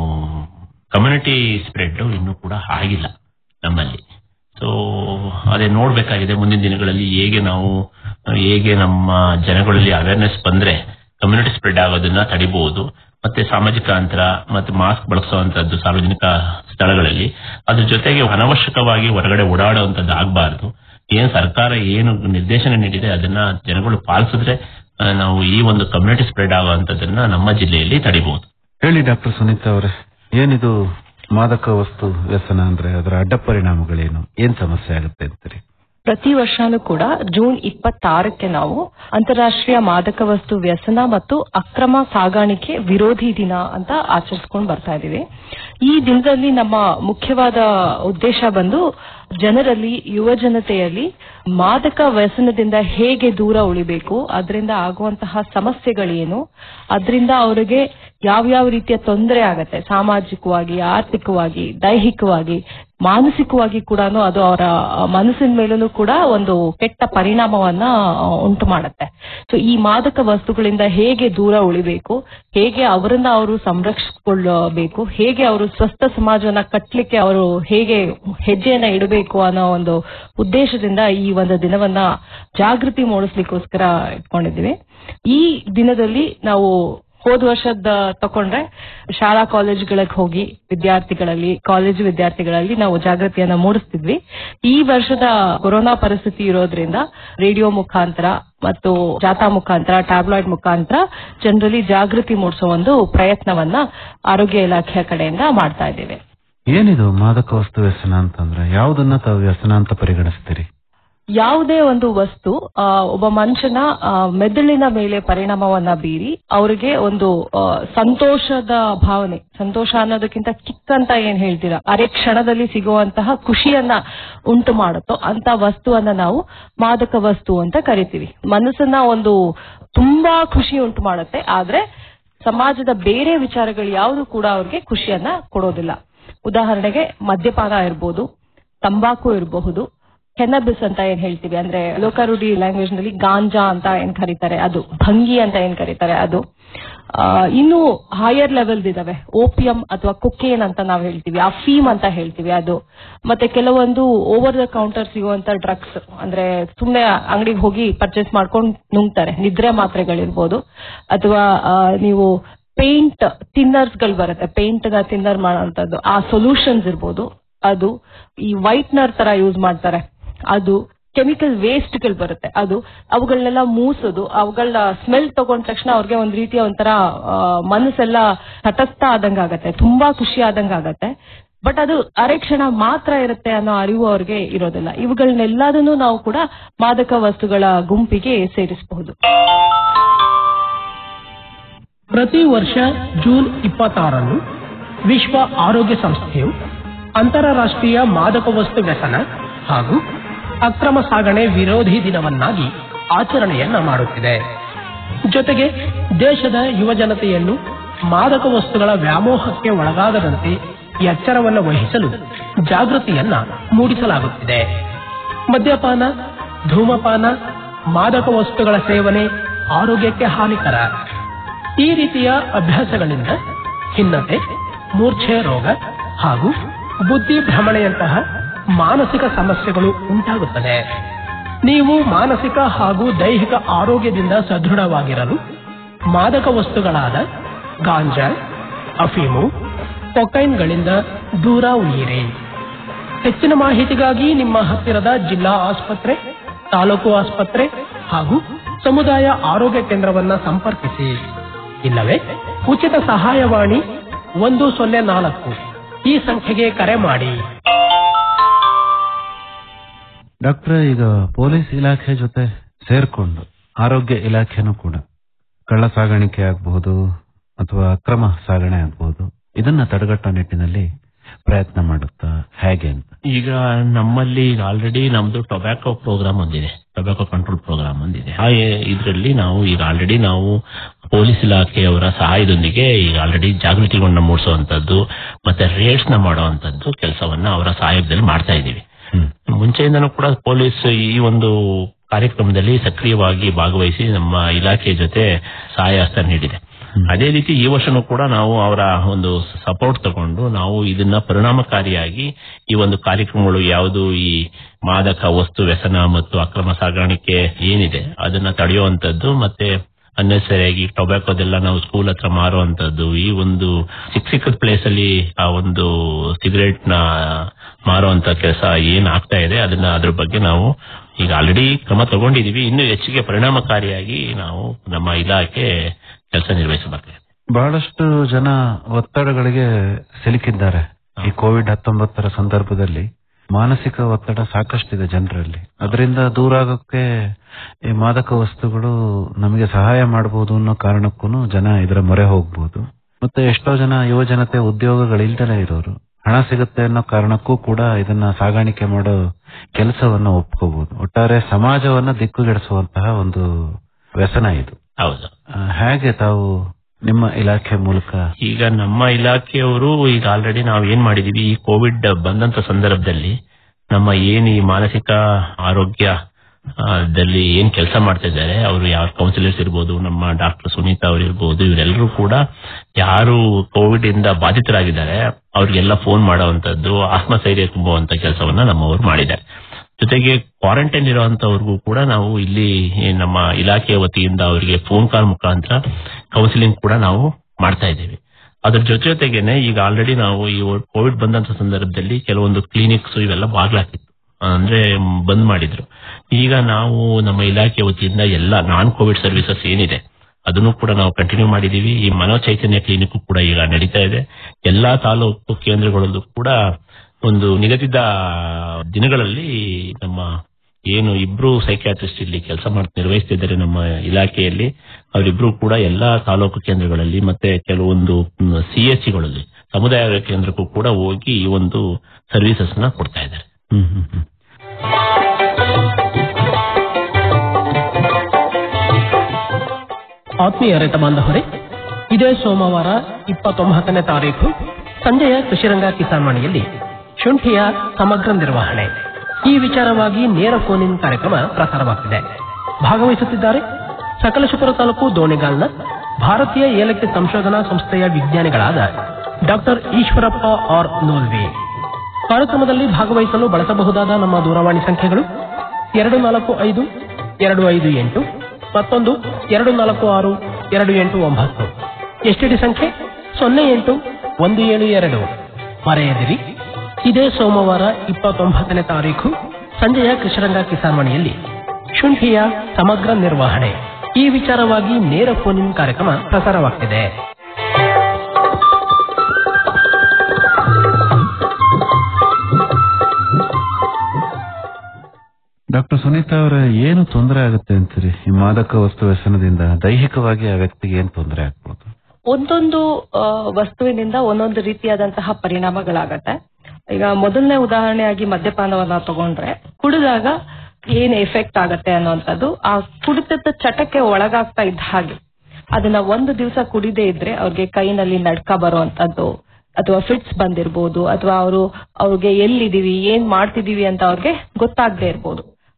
ಕಮ್ಯುನಿಟಿ ಸ್ಪ್ರೆಡ್ ಇನ್ನೂ ಕೂಡ ಆಗಿಲ್ಲ ನಮ್ಮಲ್ಲಿ ಸೊ ಅದೇ ನೋಡ್ಬೇಕಾಗಿದೆ ಮುಂದಿನ ದಿನಗಳಲ್ಲಿ ಹೇಗೆ ನಾವು ಹೇಗೆ ನಮ್ಮ ಜನಗಳಲ್ಲಿ ಅವೇರ್ನೆಸ್ ಬಂದ್ರೆ ಕಮ್ಯುನಿಟಿ ಸ್ಪ್ರೆಡ್ ಆಗೋದನ್ನ ತಡಿಬಹುದು ಮತ್ತೆ ಸಾಮಾಜಿಕ ಅಂತರ ಮತ್ತೆ ಮಾಸ್ಕ್ ಬಳಸುವಂತದ್ದು ಸಾರ್ವಜನಿಕ ಸ್ಥಳಗಳಲ್ಲಿ ಅದ್ರ ಜೊತೆಗೆ ಅನವಶ್ಯಕವಾಗಿ ಹೊರಗಡೆ ಓಡಾಡುವಂತದ್ದು ಆಗಬಾರ್ದು ಏನ್ ಸರ್ಕಾರ ಏನು ನಿರ್ದೇಶನ ನೀಡಿದೆ ಅದನ್ನ ಜನಗಳು ಪಾಲಿಸಿದ್ರೆ ಆ, ನಾವು ಈ ಒಂದು ಕಮ್ಯುನಿಟಿ ಸ್ಪ್ರೆಡ್ ಆಗುವಂತದನ್ನ ನಮ್ಮ ಜಿಲ್ಲೆಯಲ್ಲಿ ತಡಿಬಹುದು ಹೇಳಿ ಡಾಕ್ಟರ್ ಸುನೀತಾ ಅವರೇ ಏನಿದು ಮಾದಕ ವಸ್ತು ವ್ಯಸನ ಅಂದ್ರೆ ಅದರ ಅಡ್ಡ ಪರಿಣಾಮಗಳೇನು ಏನ್ ಸಮಸ್ಯೆ ಆಗುತ್ತೆ ಅಂತೀರಿ ಪ್ರತಿ ವರ್ಷನೂ ಕೂಡ ಜೂನ್ ಇಪ್ಪತ್ತಾರಕ್ಕೆ ನಾವು ಅಂತಾರಾಷ್ಟ್ರೀಯ ಮಾದಕ ವಸ್ತು ವ್ಯಸನ ಮತ್ತು ಅಕ್ರಮ ಸಾಗಾಣಿಕೆ ವಿರೋಧಿ ದಿನ ಅಂತ ಆಚರಿಸ್ಕೊಂಡು ಬರ್ತಾ ಇದೀವಿ ಈ ದಿನದಲ್ಲಿ ನಮ್ಮ ಮುಖ್ಯವಾದ ಉದ್ದೇಶ ಬಂದು ಜನರಲ್ಲಿ ಯುವ ಜನತೆಯಲ್ಲಿ ಮಾದಕ ವ್ಯಸನದಿಂದ ಹೇಗೆ ದೂರ ಉಳಿಬೇಕು ಅದರಿಂದ ಆಗುವಂತಹ ಸಮಸ್ಯೆಗಳೇನು ಅದರಿಂದ ಅವರಿಗೆ ಯಾವ್ಯಾವ ರೀತಿಯ ತೊಂದರೆ ಆಗತ್ತೆ ಸಾಮಾಜಿಕವಾಗಿ ಆರ್ಥಿಕವಾಗಿ ದೈಹಿಕವಾಗಿ ಮಾನಸಿಕವಾಗಿ ಕೂಡ ಅದು ಅವರ ಮನಸ್ಸಿನ ಮೇಲೂ ಕೂಡ ಒಂದು ಕೆಟ್ಟ ಪರಿಣಾಮವನ್ನ ಉಂಟು ಮಾಡುತ್ತೆ ಸೊ ಈ ಮಾದಕ ವಸ್ತುಗಳಿಂದ ಹೇಗೆ ದೂರ ಉಳಿಬೇಕು ಹೇಗೆ ಅವರನ್ನ ಅವರು ಸಂರಕ್ಷಿಸಿಕೊಳ್ಳಬೇಕು ಹೇಗೆ ಅವರು ಸ್ವಸ್ಥ ಸಮಾಜವನ್ನ ಕಟ್ಟಲಿಕ್ಕೆ ಅವರು ಹೇಗೆ ಹೆಜ್ಜೆಯನ್ನ ಇಡಬೇಕು ಅನ್ನೋ ಒಂದು ಉದ್ದೇಶದಿಂದ ಈ ಒಂದು ದಿನವನ್ನ ಜಾಗೃತಿ ಮೂಡಿಸ್ಲಿಕ್ಕೋಸ್ಕರ ಇಟ್ಕೊಂಡಿದ್ದೀವಿ ಈ ದಿನದಲ್ಲಿ ನಾವು ಹೋದ ವರ್ಷದ ತಕೊಂಡ್ರೆ ಶಾಲಾ ಕಾಲೇಜುಗಳಿಗೆ ಹೋಗಿ ವಿದ್ಯಾರ್ಥಿಗಳಲ್ಲಿ ಕಾಲೇಜು ವಿದ್ಯಾರ್ಥಿಗಳಲ್ಲಿ ನಾವು ಜಾಗೃತಿಯನ್ನ ಮೂಡಿಸ್ತಿದ್ವಿ ಈ ವರ್ಷದ ಕೊರೋನಾ ಪರಿಸ್ಥಿತಿ ಇರೋದ್ರಿಂದ ರೇಡಿಯೋ ಮುಖಾಂತರ ಮತ್ತು ಜಾಥಾ ಮುಖಾಂತರ ಟ್ಯಾಬ್ಲಾಯ್ಡ್ ಮುಖಾಂತರ ಜನರಲ್ಲಿ ಜಾಗೃತಿ ಮೂಡಿಸೋ ಒಂದು ಪ್ರಯತ್ನವನ್ನ ಆರೋಗ್ಯ ಇಲಾಖೆಯ ಕಡೆಯಿಂದ ಮಾಡ್ತಾ ಇದ್ದೇವೆ ಏನಿದು ಮಾದಕ ವಸ್ತು ವ್ಯಸನ ಅಂತಂದ್ರೆ ಯಾವುದನ್ನ ತಾವು ವ್ಯಸನ ಅಂತ ಪರಿಗಣಿಸ್ತೀರಿ ಯಾವುದೇ ಒಂದು ವಸ್ತು ಆ, ಒಬ್ಬ ಮನುಷ್ಯನ ಆ, ಮೆದುಳಿನ ಮೇಲೆ ಪರಿಣಾಮವನ್ನ ಬೀರಿ ಅವರಿಗೆ ಒಂದು ಆ, ಸಂತೋಷದ ಭಾವನೆ ಸಂತೋಷ ಅನ್ನೋದಕ್ಕಿಂತ ಕಿಕ್ ಅಂತ ಏನ್ ಹೇಳ್ತೀರಾ ಅರೆ ಕ್ಷಣದಲ್ಲಿ ಸಿಗುವಂತಹ ಖುಷಿಯನ್ನ ಉಂಟು ಮಾಡುತ್ತೋ ಅಂತ ವಸ್ತುವನ್ನ ನಾವು ಮಾದಕ ವಸ್ತು ಅಂತ ಕರಿತೀವಿ ಮನಸ್ಸನ್ನ ಒಂದು ತುಂಬಾ ಖುಷಿ ಉಂಟು ಮಾಡುತ್ತೆ ಆದ್ರೆ ಸಮಾಜದ ಬೇರೆ ವಿಚಾರಗಳು ಯಾವುದು ಕೂಡ ಅವ್ರಿಗೆ ಖುಷಿಯನ್ನ ಕೊಡೋದಿಲ್ಲ ಉದಾಹರಣೆಗೆ ಮದ್ಯಪಾನ ಇರ್ಬೋದು ತಂಬಾಕು ಇರಬಹುದು ಕೆನ್ನಬಿಸ್ ಅಂತ ಏನ್ ಹೇಳ್ತೀವಿ ಅಂದ್ರೆ ಲೋಕಾರೂಢಿ ಲ್ಯಾಂಗ್ವೇಜ್ ನಲ್ಲಿ ಗಾಂಜಾ ಅಂತ ಏನ್ ಕರೀತಾರೆ ಅದು ಭಂಗಿ ಅಂತ ಏನ್ ಕರೀತಾರೆ ಅದು ಆ, ಇನ್ನು ಹೈಯರ್ ಲೆವೆಲ್ ಇದಾವೆ ಓಪಿಯಂ ಅಥವಾ ಕುಕೇನ್ ಅಂತ ನಾವು ಹೇಳ್ತೀವಿ ಅಫೀಮ್ ಅಂತ ಹೇಳ್ತೀವಿ ಅದು ಮತ್ತೆ ಕೆಲವೊಂದು ಓವರ್ ದ ಕೌಂಟರ್ ಸಿಗುವಂತ ಡ್ರಗ್ಸ್ ಅಂದ್ರೆ ಸುಮ್ನೆ ಅಂಗಡಿಗೆ ಹೋಗಿ ಪರ್ಚೇಸ್ ಮಾಡ್ಕೊಂಡು ನುಂಗ್ತಾರೆ ನಿದ್ರೆ ಮಾತ್ರೆಗಳಿರ್ಬೋದು ಅಥವಾ ಆ, ನೀವು ಪೇಂಟ್ ತಿನ್ನರ್ಸ್ ಗಳು ಬರುತ್ತೆ ಪೇಂಟ್ ನ ತಿನ್ನರ್ ಮಾಡೋಂಥದ್ದು ಆ ಸೊಲ್ಯೂಷನ್ಸ್ ಇರ್ಬೋದು ಅದು ಈ ವೈಟ್ನರ್ ತರ ಯೂಸ್ ಮಾಡ್ತಾರೆ ಅದು ಕೆಮಿಕಲ್ ವೇಸ್ಟ್ ಗಳು ಬರುತ್ತೆ ಅದು ಅವುಗಳನ್ನೆಲ್ಲ ಮೂಸೋದು ಅವುಗಳ ಸ್ಮೆಲ್ ತಗೊಂಡ ತಕ್ಷಣ ಅವ್ರಿಗೆ ಒಂದ್ ರೀತಿಯ ಒಂಥರ ಆ, ಮನಸ್ಸೆಲ್ಲ ತಟಸ್ಥ ಆದಂಗ ಆಗತ್ತೆ ತುಂಬಾ ಖುಷಿ ಆದಂಗ ಆಗತ್ತೆ ಬಟ್ ಅದು ಅರೆ ಕ್ಷಣ ಮಾತ್ರ ಇರುತ್ತೆ ಅನ್ನೋ ಅರಿವು ಅವ್ರಿಗೆ ಇರೋದಿಲ್ಲ ಇವುಗಳನ್ನೆಲ್ಲದನ್ನು ನಾವು ಕೂಡ ಮಾದಕ ವಸ್ತುಗಳ ಗುಂಪಿಗೆ ಸೇರಿಸಬಹುದು ಪ್ರತಿ ವರ್ಷ ಜೂನ್ ಇಪ್ಪತ್ತಾರನ್ನು ವಿಶ್ವ ಆರೋಗ್ಯ ಸಂಸ್ಥೆಯು ಅಂತಾರಾಷ್ಟ್ರೀಯ ಮಾದಕ ವಸ್ತು ವ್ಯಸನ ಹಾಗೂ ಅಕ್ರಮ ಸಾಗಣೆ ವಿರೋಧಿ ದಿನವನ್ನಾಗಿ ಆಚರಣೆಯನ್ನ ಮಾಡುತ್ತಿದೆ ಜೊತೆಗೆ ದೇಶದ ಯುವ ಜನತೆಯನ್ನು ಮಾದಕ ವಸ್ತುಗಳ ವ್ಯಾಮೋಹಕ್ಕೆ ಒಳಗಾಗದಂತೆ ಎಚ್ಚರವನ್ನು ವಹಿಸಲು ಜಾಗೃತಿಯನ್ನ ಮೂಡಿಸಲಾಗುತ್ತಿದೆ ಮದ್ಯಪಾನ ಧೂಮಪಾನ ಮಾದಕ ವಸ್ತುಗಳ ಸೇವನೆ ಆರೋಗ್ಯಕ್ಕೆ ಹಾನಿಕರ ಈ ರೀತಿಯ ಅಭ್ಯಾಸಗಳಿಂದ ಖಿನ್ನತೆ ಮೂರ್ಛೆ ರೋಗ ಹಾಗೂ ಬುದ್ಧಿ ಭ್ರಮಣೆಯಂತಹ ಮಾನಸಿಕ ಸಮಸ್ಯೆಗಳು ಉಂಟಾಗುತ್ತದೆ ನೀವು ಮಾನಸಿಕ ಹಾಗೂ ದೈಹಿಕ ಆರೋಗ್ಯದಿಂದ ಸದೃಢವಾಗಿರಲು ಮಾದಕ ವಸ್ತುಗಳಾದ ಗಾಂಜಾ ಅಫೀಮು ಕೊಕೈನ್ಗಳಿಂದ ದೂರ ಉಳಿಯಿರಿ ಹೆಚ್ಚಿನ ಮಾಹಿತಿಗಾಗಿ ನಿಮ್ಮ ಹತ್ತಿರದ ಜಿಲ್ಲಾ ಆಸ್ಪತ್ರೆ ತಾಲೂಕು ಆಸ್ಪತ್ರೆ ಹಾಗೂ ಸಮುದಾಯ ಆರೋಗ್ಯ ಕೇಂದ್ರವನ್ನ ಸಂಪರ್ಕಿಸಿ ಇಲ್ಲವೇ ಉಚಿತ ಸಹಾಯವಾಣಿ ಒಂದು ಸೊನ್ನೆ ನಾಲ್ಕು ಈ ಸಂಖ್ಯೆಗೆ ಕರೆ ಮಾಡಿ ಡಾಕ್ಟ್ರೆ ಈಗ ಪೊಲೀಸ್ ಇಲಾಖೆ ಜೊತೆ ಸೇರ್ಕೊಂಡು ಆರೋಗ್ಯ ಇಲಾಖೆನೂ ಕೂಡ ಕಳ್ಳ ಸಾಗಾಣಿಕೆ ಆಗಬಹುದು ಅಥವಾ ಅಕ್ರಮ ಸಾಗಣೆ ಆಗಬಹುದು ಇದನ್ನ ತಡೆಗಟ್ಟೋ ನಿಟ್ಟಿನಲ್ಲಿ ಪ್ರಯತ್ನ ಮಾಡುತ್ತಾ ಹೇಗೆ ಅಂತ ಈಗ ನಮ್ಮಲ್ಲಿ ಈಗ ಆಲ್ರೆಡಿ ನಮ್ದು ಟೊಬ್ಯಾಕೊ ಪ್ರೋಗ್ರಾಮ್ ಒಂದಿದೆ ಟೊಬ್ಯಾಕೊ ಕಂಟ್ರೋಲ್ ಪ್ರೋಗ್ರಾಮ್ ಒಂದಿದೆ ಆ ಇದರಲ್ಲಿ ನಾವು ಈಗ ಆಲ್ರೆಡಿ ನಾವು ಪೊಲೀಸ್ ಇಲಾಖೆಯವರ ಸಹಾಯದೊಂದಿಗೆ ಈಗ ಆಲ್ರೆಡಿ ಜಾಗೃತಿಗಳನ್ನ ಮೂಡಿಸುವಂತದ್ದು ಮತ್ತೆ ರೇಡ್ಸ್ ನ ಮಾಡುವಂತದ್ದು ಕೆಲಸವನ್ನ ಅವರ ಸಹಾಯದಲ್ಲಿ ಮಾಡ್ತಾ ಇದ್ದೀವಿ ಮುಂಚೆಯಿಂದನೂ ಕೂಡ ಪೊಲೀಸ್ ಈ ಒಂದು ಕಾರ್ಯಕ್ರಮದಲ್ಲಿ ಸಕ್ರಿಯವಾಗಿ ಭಾಗವಹಿಸಿ ನಮ್ಮ ಇಲಾಖೆ ಜೊತೆ ಸಹಾಯ ಹಸ್ತ ನೀಡಿದೆ ಅದೇ ರೀತಿ ಈ ವರ್ಷನೂ ಕೂಡ ನಾವು ಅವರ ಒಂದು ಸಪೋರ್ಟ್ ತಗೊಂಡು ನಾವು ಇದನ್ನ ಪರಿಣಾಮಕಾರಿಯಾಗಿ ಈ ಒಂದು ಕಾರ್ಯಕ್ರಮಗಳು ಯಾವುದು ಈ ಮಾದಕ ವಸ್ತು ವ್ಯಸನ ಮತ್ತು ಅಕ್ರಮ ಸಾಗಾಣಿಕೆ ಏನಿದೆ ಅದನ್ನ ತಡೆಯುವಂತದ್ದು ಮತ್ತೆ ಅನ್ನೆಸರಿಯಾಗಿ ಟೊಬ್ಯಾಕೋದೆಲ್ಲ ನಾವು ಸ್ಕೂಲ್ ಹತ್ರ ಮಾರುವಂತದ್ದು ಈ ಒಂದು ಸಿಕ್ಕ ಸಿಕ್ಕದ ಪ್ಲೇಸ್ ಅಲ್ಲಿ ಆ ಒಂದು ಸಿಗರೇಟ್ ನ ಮಾರುವಂತ ಕೆಲಸ ಏನ್ ಆಗ್ತಾ ಇದೆ ಅದನ್ನ ಅದ್ರ ಬಗ್ಗೆ ನಾವು ಈಗ ಆಲ್ರೆಡಿ ಕ್ರಮ ತಗೊಂಡಿದೀವಿ ಇನ್ನು ಹೆಚ್ಚಿಗೆ ಪರಿಣಾಮಕಾರಿಯಾಗಿ ನಾವು ನಮ್ಮ ಇಲಾಖೆ ಕೆಲಸ ನಿರ್ವಹಿಸಬೇಕು ಬಹಳಷ್ಟು ಜನ ಒತ್ತಡಗಳಿಗೆ ಸಿಲುಕಿದ್ದಾರೆ ಈ ಕೋವಿಡ್ ಹತ್ತೊಂಬತ್ತರ ಸಂದರ್ಭದಲ್ಲಿ ಮಾನಸಿಕ ಒತ್ತಡ ಸಾಕಷ್ಟಿದೆ ಜನರಲ್ಲಿ ಅದರಿಂದ ದೂರ ಆಗೋಕ್ಕೆ ಈ ಮಾದಕ ವಸ್ತುಗಳು ನಮಗೆ ಸಹಾಯ ಮಾಡಬಹುದು ಅನ್ನೋ ಕಾರಣಕ್ಕೂ ಜನ ಇದರ ಮೊರೆ ಹೋಗ್ಬೋದು ಮತ್ತೆ ಎಷ್ಟೋ ಜನ ಯುವ ಜನತೆ ಉದ್ಯೋಗಗಳಿಲ್ದಲೇ ಇರೋರು ಹಣ ಸಿಗುತ್ತೆ ಅನ್ನೋ ಕಾರಣಕ್ಕೂ ಕೂಡ ಇದನ್ನ ಸಾಗಾಣಿಕೆ ಮಾಡೋ ಕೆಲಸವನ್ನ ಒಪ್ಕೋಬಹುದು ಒಟ್ಟಾರೆ ಸಮಾಜವನ್ನ ದಿಕ್ಕುಗೆಡಿಸುವಂತಹ ಒಂದು ವ್ಯಸನ ಇದು ಹೌದು ಆ, ಹೇಗೆ ತಾವು ನಿಮ್ಮ ಇಲಾಖೆ ಮೂಲಕ ಈಗ ನಮ್ಮ ಇಲಾಖೆಯವರು ಈಗ ಆಲ್ರೆಡಿ ನಾವು ಏನ್ ಮಾಡಿದೀವಿ ಈ ಕೋವಿಡ್ ಬಂದಂತ ಸಂದರ್ಭದಲ್ಲಿ ನಮ್ಮ ಏನ್ ಈ ಮಾನಸಿಕ ಆರೋಗ್ಯ ಆ, ದಲ್ಲಿ ಏನ್ ಕೆಲಸ ಮಾಡ್ತಾ ಇದ್ದಾರೆ ಅವರು ಯಾವ ಕೌನ್ಸಿಲರ್ಸ್ ಇರ್ಬೋದು ನಮ್ಮ ಡಾಕ್ಟರ್ ಸುನೀತಾ ಅವರು ಇರ್ಬೋದು ಇವರೆಲ್ಲರೂ ಕೂಡ ಯಾರು ಕೋವಿಡ್ ಇಂದ ಬಾಧಿತರಾಗಿದ್ದಾರೆ ಅವ್ರಿಗೆಲ್ಲ ಫೋನ್ ಮಾಡುವಂತದ್ದು ಆತ್ಮಸ್ಥೈರ್ಯ ತುಂಬುವಂತ ಕೆಲಸವನ್ನ ನಮ್ಮವರು ಮಾಡಿದ್ದಾರೆ ಜೊತೆಗೆ ಕ್ವಾರಂಟೈನ್ ಇರುವಂತವ್ರಿಗೂ ಕೂಡ ನಾವು ಇಲ್ಲಿ ನಮ್ಮ ಇಲಾಖೆಯ ವತಿಯಿಂದ ಅವರಿಗೆ ಫೋನ್ ಕಾಲ್ ಮುಖಾಂತರ ಕೌನ್ಸಿಲಿಂಗ್ ಕೂಡ ನಾವು ಮಾಡ್ತಾ ಇದ್ದೇವೆ ಅದ್ರ ಜೊತೆ ಜೊತೆಗೇನೆ ಈಗ ಆಲ್ರೆಡಿ ನಾವು ಈ ಕೋವಿಡ್ ಬಂದಂತ ಸಂದರ್ಭದಲ್ಲಿ ಕೆಲವೊಂದು ಕ್ಲಿನಿಕ್ಸ್ ಇವೆಲ್ಲ ಬಾಗ್ಲಾಕಿತ್ತು ಅಂದ್ರೆ ಬಂದ್ ಮಾಡಿದ್ರು ಈಗ ನಾವು ನಮ್ಮ ಇಲಾಖೆ ವತಿಯಿಂದ ಎಲ್ಲ ನಾನ್ ಕೋವಿಡ್ ಸರ್ವಿಸಸ್ ಏನಿದೆ ಅದನ್ನು ಕೂಡ ನಾವು ಕಂಟಿನ್ಯೂ ಮಾಡಿದೀವಿ ಈ ಮನೋಚೈತನ್ಯ ಕ್ಲಿನಿಕ್ ಕೂಡ ಈಗ ನಡೀತಾ ಇದೆ ಎಲ್ಲಾ ತಾಲೂಕು ಕೇಂದ್ರಗಳಲ್ಲೂ ಕೂಡ ಒಂದು ನಿಗದಿತ ದಿನಗಳಲ್ಲಿ ನಮ್ಮ ಏನು ಇಬ್ರು ಸೈಕ್ಯಾಟ್ರಿಸ್ಟ್ ಇಲ್ಲಿ ಕೆಲಸ ಮಾಡಿ ನಿರ್ವಹಿಸ್ತಿದ್ದಾರೆ ನಮ್ಮ ಇಲಾಖೆಯಲ್ಲಿ ಅವರಿಬ್ರು ಕೂಡ ಎಲ್ಲಾ ತಾಲೂಕು ಕೇಂದ್ರಗಳಲ್ಲಿ ಮತ್ತೆ ಕೆಲವೊಂದು ಸಿಎಚ್ಸಿಗಳಲ್ಲಿ ಸಮುದಾಯ ಆರೋಗ್ಯ ಕೇಂದ್ರಕ್ಕೂ ಕೂಡ ಹೋಗಿ ಈ ಒಂದು ಸರ್ವಿಸಸ್ ನ ಕೊಡ್ತಾ ಇದ್ದಾರೆ ಹ್ಮ್ ಹ್ಮ್ ಹ್ಮ್ ಆತ್ಮೀಯ ರೈತ ಬಾಂಧವರೇ ಇದೇ ಸೋಮವಾರ ಇಪ್ಪತ್ತೊಂಬತ್ತನೇ ತಾರೀಕು ಸಂಜೆಯ ಕೃಷಿರಂಗ ಕಿಸಾನ್ ವಾಣಿಯಲ್ಲಿ ಶುಂಠಿಯ ಸಮಗ್ರ ನಿರ್ವಹಣೆ ಈ ವಿಚಾರವಾಗಿ ನೇರ ಫೋನ್ ಇನ್ ಕಾರ್ಯಕ್ರಮ ಪ್ರಸಾರವಾಗ್ತಿದೆ ಭಾಗವಹಿಸುತ್ತಿದ್ದಾರೆ ಸಕಲಶಪುರ ತಾಲೂಕು ದೋಣಿಗಾಲ್ನ ಭಾರತೀಯ ಏಲಕ್ಕಿ ಸಂಶೋಧನಾ ಸಂಸ್ಥೆಯ ವಿಜ್ಞಾನಿಗಳಾದ ಡಾಕ್ಟರ್ ಈಶ್ವರಪ್ಪ ಆರ್ ನೋಲ್ವಿ ಕಾರ್ಯಕ್ರಮದಲ್ಲಿ ಭಾಗವಹಿಸಲು ಬಳಸಬಹುದಾದ ನಮ್ಮ ದೂರವಾಣಿ ಸಂಖ್ಯೆಗಳು ಎರಡು ನಾಲ್ಕು ಐದು ಎರಡು ಐದು ಎಂಟು ಮತ್ತೊಂದು ಎರಡು ನಾಲ್ಕು ಆರು ಎರಡು ಎಂಟು ಒಂಬತ್ತು ಎಸ್ಟಿಡಿ ಸಂಖ್ಯೆ ಸೊನ್ನೆ ಎಂಟು ಒಂದು ಏಳು ಎರಡು ಮರೆಯದಿರಿ ಇದೇ ಸೋಮವಾರ ಇಪ್ಪತ್ತೊಂಬತ್ತನೇ ತಾರೀಕು ಸಂಜೆಯ ಕೃಷಿರಂಗ ಕಿಸಾನ್ವಾಣಿಯಲ್ಲಿ ಶುಂಠಿಯ ಸಮಗ್ರ ನಿರ್ವಹಣೆ ಈ ವಿಚಾರವಾಗಿ ನೇರ ಫೋನ್ ಇನ್ ಕಾರ್ಯಕ್ರಮ ಪ್ರಸಾರವಾಗ್ತಿದೆ ಡಾಕ್ಟರ್ ಸುನೀತಾ ಅವರ ಏನು ತೊಂದರೆ ಆಗುತ್ತೆ ಅಂತೀರಿ ಈ ಮಾದಕ ವಸ್ತು ವ್ಯಸನದಿಂದ ದೈಹಿಕವಾಗಿ ಆ ವ್ಯಕ್ತಿಗೆ ಏನ್ ತೊಂದರೆ ಆಗ್ಬೋದು ಒಂದೊಂದು ಆ, ವಸ್ತುವಿನಿಂದ ಒಂದೊಂದು ರೀತಿಯಾದಂತಹ ಪರಿಣಾಮಗಳಾಗತ್ತೆ ಈಗ ಮೊದಲನೇ ಉದಾಹರಣೆಯಾಗಿ ಮದ್ಯಪಾನವನ್ನ ತಗೊಂಡ್ರೆ ಕುಡಿದಾಗ ಏನ್ ಎಫೆಕ್ಟ್ ಆಗತ್ತೆ ಅನ್ನುವಂಥದ್ದು ಆ ಕುಡಿತದ ಚಟಕ್ಕೆ ಒಳಗಾಗ್ತಾ ಇದ್ದ ಹಾಗೆ ಅದನ್ನ ಒಂದು ದಿವಸ ಕುಡಿದೇ ಇದ್ರೆ ಅವ್ರಿಗೆ ಕೈನಲ್ಲಿ ನಡ್ಕ ಬರುವಂತದ್ದು ಅಥವಾ ಫಿಟ್ಸ್ ಬಂದಿರ್ಬೋದು ಅಥವಾ ಅವರು ಅವ್ರಿಗೆ ಎಲ್ಲಿದೀವಿ ಏನ್ ಮಾಡ್ತಿದೀವಿ ಅಂತ ಅವ್ರಿಗೆ ಗೊತ್ತಾಗದೆ ಇರ್ಬೋದು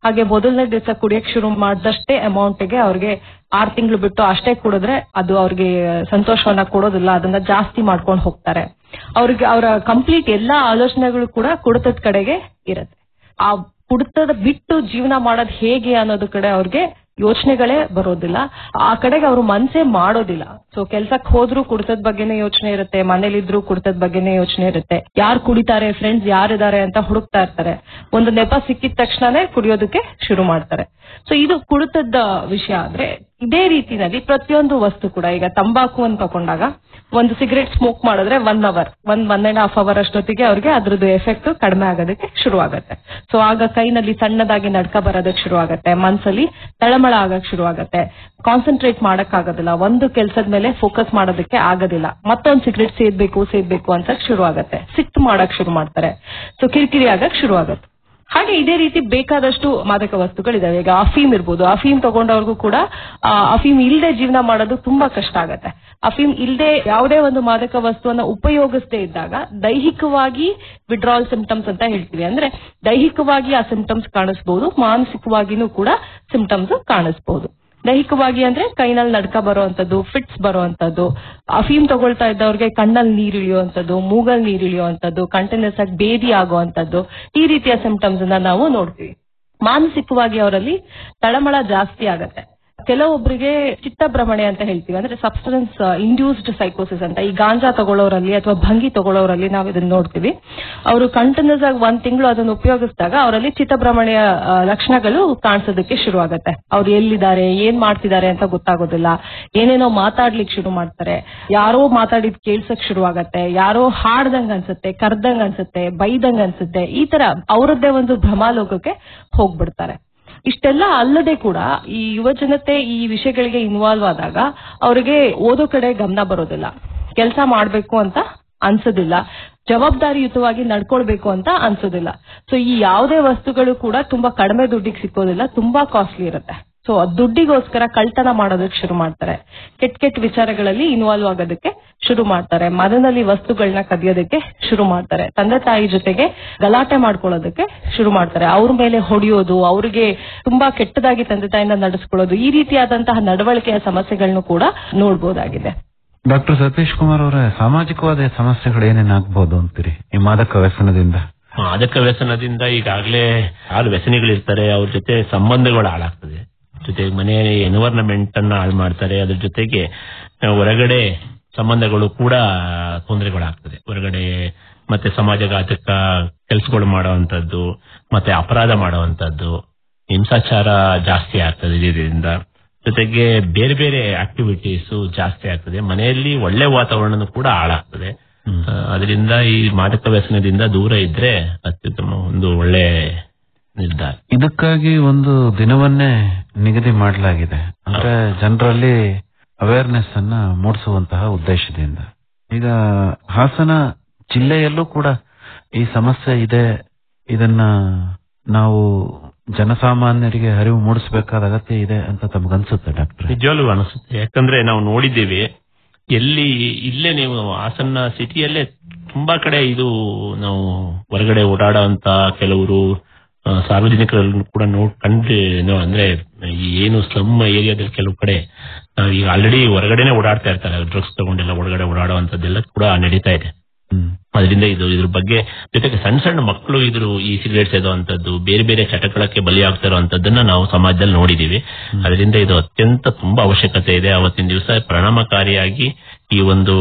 ಹಾಗೆ ಮೊದಲನೇ ದಿವಸ ಕುಡಿಯಕ್ ಶುರು ಮಾಡಿದಷ್ಟೇ ಅಮೌಂಟ್ ಗೆ ಅವ್ರಿಗೆ ಆರ್ ತಿಂಗಳು ಬಿಟ್ಟು ಅಷ್ಟೇ ಕುಡಿದ್ರೆ ಅದು ಅವ್ರಿಗೆ ಸಂತೋಷವನ್ನ ಕೊಡೋದಿಲ್ಲ ಅದನ್ನ ಜಾಸ್ತಿ ಮಾಡ್ಕೊಂಡು ಹೋಗ್ತಾರೆ ಅವ್ರಿಗೆ ಅವರ ಕಂಪ್ಲೀಟ್ ಎಲ್ಲಾ ಆಲೋಚನೆಗಳು ಕೂಡ ಕುಡಿತದ ಕಡೆಗೆ ಇರುತ್ತೆ ಆ ಕುಡಿತದ ಬಿಟ್ಟು ಜೀವನ ಮಾಡೋದ್ ಹೇಗೆ ಅನ್ನೋದು ಕಡೆ ಅವ್ರಿಗೆ ಯೋಚನೆಗಳೇ ಬರೋದಿಲ್ಲ ಆ ಕಡೆಗೆ ಅವ್ರು ಮನ್ಸೇ ಮಾಡೋದಿಲ್ಲ ಸೊ ಕೆಲ್ಸಕ್ ಹೋದ್ರು ಕುಡಿತದ ಬಗ್ಗೆನೇ ಯೋಚನೆ ಇರುತ್ತೆ ಮನೇಲಿದ್ರು ಕುಡಿತದ ಬಗ್ಗೆನೇ ಯೋಚನೆ ಇರುತ್ತೆ ಯಾರು ಕುಡಿತಾರೆ ಫ್ರೆಂಡ್ಸ್ ಯಾರಿದ್ದಾರೆ ಅಂತ ಹುಡುಕ್ತಾ ಇರ್ತಾರೆ ಒಂದು ನೆಪ ಸಿಕ್ಕಿದ ತಕ್ಷಣನೇ ಕುಡಿಯೋದಕ್ಕೆ ಶುರು ಮಾಡ್ತಾರೆ ಸೊ ಇದು ಕುಡಿತದ ವಿಷಯ ಆದ್ರೆ ಇದೇ ರೀತಿನಲ್ಲಿ ಪ್ರತಿಯೊಂದು ವಸ್ತು ಕೂಡ ಈಗ ತಂಬಾಕು ಅಂತ ತಗೊಂಡಾಗ ಒಂದು ಸಿಗರೇಟ್ ಸ್ಮೋಕ್ ಮಾಡಿದ್ರೆ ಒನ್ ಅವರ್ ಒಂದ್ ಒನ್ ಅಂಡ್ ಹಾಫ್ ಅವರ್ ಅಷ್ಟೊತ್ತಿಗೆ ಅವ್ರಿಗೆ ಅದ್ರದ್ದು ಎಫೆಕ್ಟ್ ಕಡಿಮೆ ಆಗೋದಕ್ಕೆ ಶುರು ಆಗತ್ತೆ ಸೊ ಆಗ ಕೈನಲ್ಲಿ ಸಣ್ಣದಾಗಿ ನಡ್ಕ ಬರೋದಕ್ಕೆ ಶುರು ಆಗತ್ತೆ ಮನ್ಸಲ್ಲಿ ತಳಮಳ ಆಗಕ್ ಶುರು ಆಗತ್ತೆ ಕಾನ್ಸಂಟ್ರೇಟ್ ಮಾಡಕ್ ಆಗೋದಿಲ್ಲ ಒಂದು ಕೆಲ್ಸದ ಮೇಲೆ ಫೋಕಸ್ ಮಾಡೋದಕ್ಕೆ ಆಗೋದಿಲ್ಲ ಮತ್ತೊಂದು ಸಿಗರೇಟ್ ಸೇದ್ಬೇಕು ಸೇದ್ಬೇಕು ಅಂತ ಶುರು ಆಗತ್ತೆ ಸಿಟ್ಟು ಮಾಡಕ್ ಶುರು ಮಾಡ್ತಾರೆ ಸೊ ಕಿರಿಕಿರಿ ಆಗಕ್ ಶುರು ಆಗತ್ತೆ ಹಾಗೆ ಇದೇ ರೀತಿ ಬೇಕಾದಷ್ಟು ಮಾದಕ ವಸ್ತುಗಳಿದಾವೆ ಈಗ ಅಫೀಮ್ ಇರ್ಬೋದು ಅಫೀಮ್ ತಗೊಂಡವ್ರಿಗೂ ಕೂಡ ಆ, ಅಫೀಮ್ ಇಲ್ಲದೆ ಜೀವನ ಮಾಡೋದು ತುಂಬಾ ಕಷ್ಟ ಆಗತ್ತೆ ಅಫೀಮ್ ಇಲ್ಲದೆ ಯಾವುದೇ ಒಂದು ಮಾದಕ ವಸ್ತುವನ್ನ ಉಪಯೋಗಿಸದೇ ಇದ್ದಾಗ ದೈಹಿಕವಾಗಿ ವಿಡ್ರಾಲ್ ಸಿಂಪ್ಟಮ್ಸ್ ಅಂತ ಹೇಳ್ತೀವಿ ಅಂದ್ರೆ ದೈಹಿಕವಾಗಿ ಆ ಸಿಂಪ್ಟಮ್ಸ್ ಕಾಣಿಸ್ಬೋದು ಮಾನಸಿಕವಾಗಿನೂ ಕೂಡ ಸಿಂಪ್ಟಮ್ಸ್ ಕಾಣಿಸ್ಬೋದು ದೈಹಿಕವಾಗಿ ಅಂದ್ರೆ ಕೈನಲ್ಲಿ ನಡ್ಕ ಬರುವಂತದ್ದು ಫಿಟ್ಸ್ ಬರುವಂತದ್ದು ಅಫೀಮ್ ತಗೊಳ್ತಾ ಇದ್ದವ್ರಿಗೆ ಕಣ್ಣಲ್ಲಿ ನೀರು ಇಳಿಯುವಂತದ್ದು ಮೂಗಲ್ ನೀರು ಇಳಿಯುವಂತದ್ದು ಕಂಟಿನ್ಯೂಸ್ ಆಗಿ ಬೇದಿ ಆಗುವಂತದ್ದು ಈ ರೀತಿಯ ಸಿಂಪ್ಟಮ್ಸ್ ಅನ್ನ ನಾವು ನೋಡ್ತೀವಿ ಮಾನಸಿಕವಾಗಿ ಅವರಲ್ಲಿ ತಳಮಳ ಜಾಸ್ತಿ ಆಗತ್ತೆ ಕೆಲವೊಬ್ಬರಿಗೆ ಚಿತ್ತಭ್ರಮಣೆ ಅಂತ ಹೇಳ್ತೀವಿ ಅಂದ್ರೆ ಸಬ್ಸ್ಟೆನ್ಸ್ ಇಂಡ್ಯೂಸ್ಡ್ ಸೈಕೋಸಿಸ್ ಅಂತ ಈ ಗಾಂಜಾ ತಗೊಳ್ಳೋರಲ್ಲಿ ಅಥವಾ ಭಂಗಿ ತಗೊಳ್ಳೋರಲ್ಲಿ ನಾವು ಇದನ್ನ ನೋಡ್ತೀವಿ ಅವರು ಕಂಟಿನ್ಯೂಸ್ ಆಗಿ ಒಂದ್ ತಿಂಗಳು ಅದನ್ನು ಉಪಯೋಗಿಸಿದಾಗ ಅವರಲ್ಲಿ ಚಿತ್ತಭ್ರಮಣೆಯ ಆ, ಲಕ್ಷಣಗಳು ಕಾಣಿಸೋದಕ್ಕೆ ಶುರು ಆಗತ್ತೆ ಅವ್ರು ಎಲ್ಲಿದ್ದಾರೆ ಏನ್ ಮಾಡ್ತಿದ್ದಾರೆ ಅಂತ ಗೊತ್ತಾಗೋದಿಲ್ಲ ಏನೇನೋ ಮಾತಾಡ್ಲಿಕ್ಕೆ ಶುರು ಮಾಡ್ತಾರೆ ಯಾರೋ ಮಾತಾಡಿದ್ ಕೇಳ್ಸಕ್ ಶುರು ಆಗತ್ತೆ ಯಾರೋ ಹಾಡ್ದಂಗ್ ಅನ್ಸುತ್ತೆ ಕರ್ದಂಗ್ ಅನ್ಸುತ್ತೆ ಬೈದಂಗ್ ಅನ್ಸುತ್ತೆ ಈ ತರ ಅವರದ್ದೇ ಒಂದು ಭ್ರಮಾಲೋಕಕ್ಕೆ ಹೋಗ್ಬಿಡ್ತಾರೆ ಇಷ್ಟೆಲ್ಲ ಅಲ್ಲದೆ ಕೂಡ ಈ ಯುವ ಜನತೆ ಈ ವಿಷಯಗಳಿಗೆ ಇನ್ವಾಲ್ವ್ ಆದಾಗ ಅವರಿಗೆ ಓದೋ ಕಡೆ ಗಮನ ಬರೋದಿಲ್ಲ ಕೆಲಸ ಮಾಡ್ಬೇಕು ಅಂತ ಅನ್ಸೋದಿಲ್ಲ ಜವಾಬ್ದಾರಿಯುತವಾಗಿ ನಡ್ಕೊಳ್ಬೇಕು ಅಂತ ಅನ್ಸೋದಿಲ್ಲ ಸೊ ಈ ಯಾವುದೇ ವಸ್ತುಗಳು ಕೂಡ ತುಂಬಾ ಕಡಿಮೆ ದುಡ್ಡಿಗೆ ಸಿಕ್ಕೋದಿಲ್ಲ ತುಂಬಾ ಕಾಸ್ಟ್ಲಿ ಇರುತ್ತೆ ಸೊ ದುಡ್ಡಿಗೋಸ್ಕರ ಕಳ್ತನ ಮಾಡೋದಕ್ಕೆ ಶುರು ಮಾಡ್ತಾರೆ ಕೆಟ್ಟ ಕೆಟ್ಟ ವಿಚಾರಗಳಲ್ಲಿ ಇನ್ವಾಲ್ವ್ ಆಗೋದಕ್ಕೆ ಶುರು ಮಾಡ್ತಾರೆ ಮನೆಯಲ್ಲಿ ವಸ್ತುಗಳನ್ನ ಕದಿಯೋದಕ್ಕೆ ಶುರು ಮಾಡ್ತಾರೆ ತಂದೆ ತಾಯಿ ಜೊತೆಗೆ ಗಲಾಟೆ ಮಾಡ್ಕೊಳ್ಳೋದಕ್ಕೆ ಶುರು ಮಾಡ್ತಾರೆ ಅವ್ರ ಮೇಲೆ ಹೊಡೆಯೋದು ಅವ್ರಿಗೆ ತುಂಬಾ ಕೆಟ್ಟದಾಗಿ ತಂದೆ ತಾಯಿನ ನಡೆಸ್ಕೊಳ್ಳೋದು ಈ ರೀತಿಯಾದಂತಹ ನಡವಳಿಕೆಯ ಸಮಸ್ಯೆಗಳನ್ನು ಕೂಡ ನೋಡ್ಬೋದಾಗಿದೆ ಡಾಕ್ಟರ್ ಸತೀಶ್ ಕುಮಾರ್ ಅವರ ಸಾಮಾಜಿಕವಾದ ಸಮಸ್ಯೆಗಳು ಏನೇನಾಗಬಹುದು ಅಂತೀರಿ ಈ ಮಾದಕ ವ್ಯಸನದಿಂದ ಮಾದಕ ವ್ಯಸನದಿಂದ ಈಗಾಗಲೇ ಯಾರು ವ್ಯಸನಿಗಳಿರ್ತಾರೆ ಅವ್ರ ಜೊತೆ ಸಂಬಂಧಗಳು ಹಾಳಾಗ್ತದೆ ಜೊತೆಗೆ ಮನೆಯ ಎನ್ವೈರನ್ಮೆಂಟ್ ಅನ್ನ ಹಾಳು ಮಾಡ್ತಾರೆ ಅದ್ರ ಜೊತೆಗೆ ಆ, ಹೊರಗಡೆ ಸಂಬಂಧಗಳು ಕೂಡ ತೊಂದರೆಗಳಾಗ್ತದೆ ಹೊರಗಡೆ ಮತ್ತೆ ಸಮಾಜಘಾತಕ ಕೆಲಸಗಳು ಮಾಡುವಂತದ್ದು ಮತ್ತೆ ಅಪರಾಧ ಮಾಡುವಂತದ್ದು ಹಿಂಸಾಚಾರ ಜಾಸ್ತಿ ಆಗ್ತದೆ ಇದರಿಂದ ಜೊತೆಗೆ ಬೇರೆ ಬೇರೆ ಆಕ್ಟಿವಿಟೀಸ್ ಜಾಸ್ತಿ ಆಗ್ತದೆ ಮನೆಯಲ್ಲಿ ಒಳ್ಳೆ ವಾತಾವರಣ ಕೂಡ ಹಾಳಾಗ್ತದೆ ಆ, ಅದರಿಂದ ಈ ಮಾದಕ ವ್ಯಸನದಿಂದ ದೂರ ಇದ್ರೆ ಅತ್ಯುತ್ತಮ ಒಂದು ಒಳ್ಳೆ ನಿರ್ಧಾರ ಇದಕ್ಕಾಗಿ ಒಂದು ದಿನವನ್ನೇ ನಿಗದಿ ಮಾಡಲಾಗಿದೆ ಅಂದ್ರೆ ಜನರಲ್ಲಿ ಅವೇರ್ನೆಸ್ ಅನ್ನ ಮೂಡಿಸುವಂತಹ ಉದ್ದೇಶದಿಂದ ಈಗ ಹಾಸನ ಜಿಲ್ಲೆಯಲ್ಲೂ ಕೂಡ ಈ ಸಮಸ್ಯೆ ಇದೆ ಇದನ್ನ ನಾವು ಜನಸಾಮಾನ್ಯರಿಗೆ ಅರಿವು ಮೂಡಿಸಬೇಕಾದ ಅಗತ್ಯ ಇದೆ ಅಂತ ತಮಗನ್ಸುತ್ತೆ ಡಾಕ್ಟರ್ ನಿಜವಾಗ್ಲೂ ಅನಿಸುತ್ತೆ ಯಾಕಂದ್ರೆ ನಾವು ನೋಡಿದ್ದೀವಿ ಎಲ್ಲಿ ಇಲ್ಲೇ ನೀವು ಹಾಸನ ಸಿಟಿಯಲ್ಲೇ ತುಂಬಾ ಕಡೆ ಇದು ನಾವು ಹೊರಗಡೆ ಓಡಾಡೋಂತ ಕೆಲವರು ಆ, ಸಾರ್ವಜನಿಕರನ್ನು ಕೂಡ ನೋಡ್ ಕಂಡ್ರೆ ಏನು ಅಂದ್ರೆ ಈ ಏನು ಸ್ಲಮ್ ಏರಿಯಾದಲ್ಲಿ ಕೆಲವು ಕಡೆ ಆ, ಈಗ ಆಲ್ರೆಡಿ ಹೊರಗಡೆನೆ ಓಡಾಡ್ತಾ ಇರ್ತಾರೆ ಡ್ರಗ್ಸ್ ತಗೊಂಡೆಲ್ಲ ಒಳಗಡೆ ಓಡಾಡುವಂತದ್ದೆಲ್ಲ ಕೂಡ ನಡೀತಾ ಇದೆ ಅದರಿಂದ ಇದು ಇದ್ರ ಬಗ್ಗೆ ಜೊತೆಗೆ ಸಣ್ಣ ಸಣ್ಣ ಮಕ್ಕಳು ಇದ್ರು ಈ ಸಿಗರೇಟ್ ಸೇದುವಂತದ್ದು ಬೇರೆ ಬೇರೆ ಚಟಗಳಕ್ಕೆ ಬಲಿಯಾಗ್ತಾ ಇರುವಂತದ್ದನ್ನ ನಾವು ಸಮಾಜದಲ್ಲಿ ನೋಡಿದೀವಿ ಅದರಿಂದ ಇದು ಅತ್ಯಂತ ತುಂಬಾ ಅವಶ್ಯಕತೆ ಇದೆ ಅವತ್ತಿನ ದಿವಸ ಪರಿಣಾಮಕಾರಿಯಾಗಿ ಈ ಒಂದು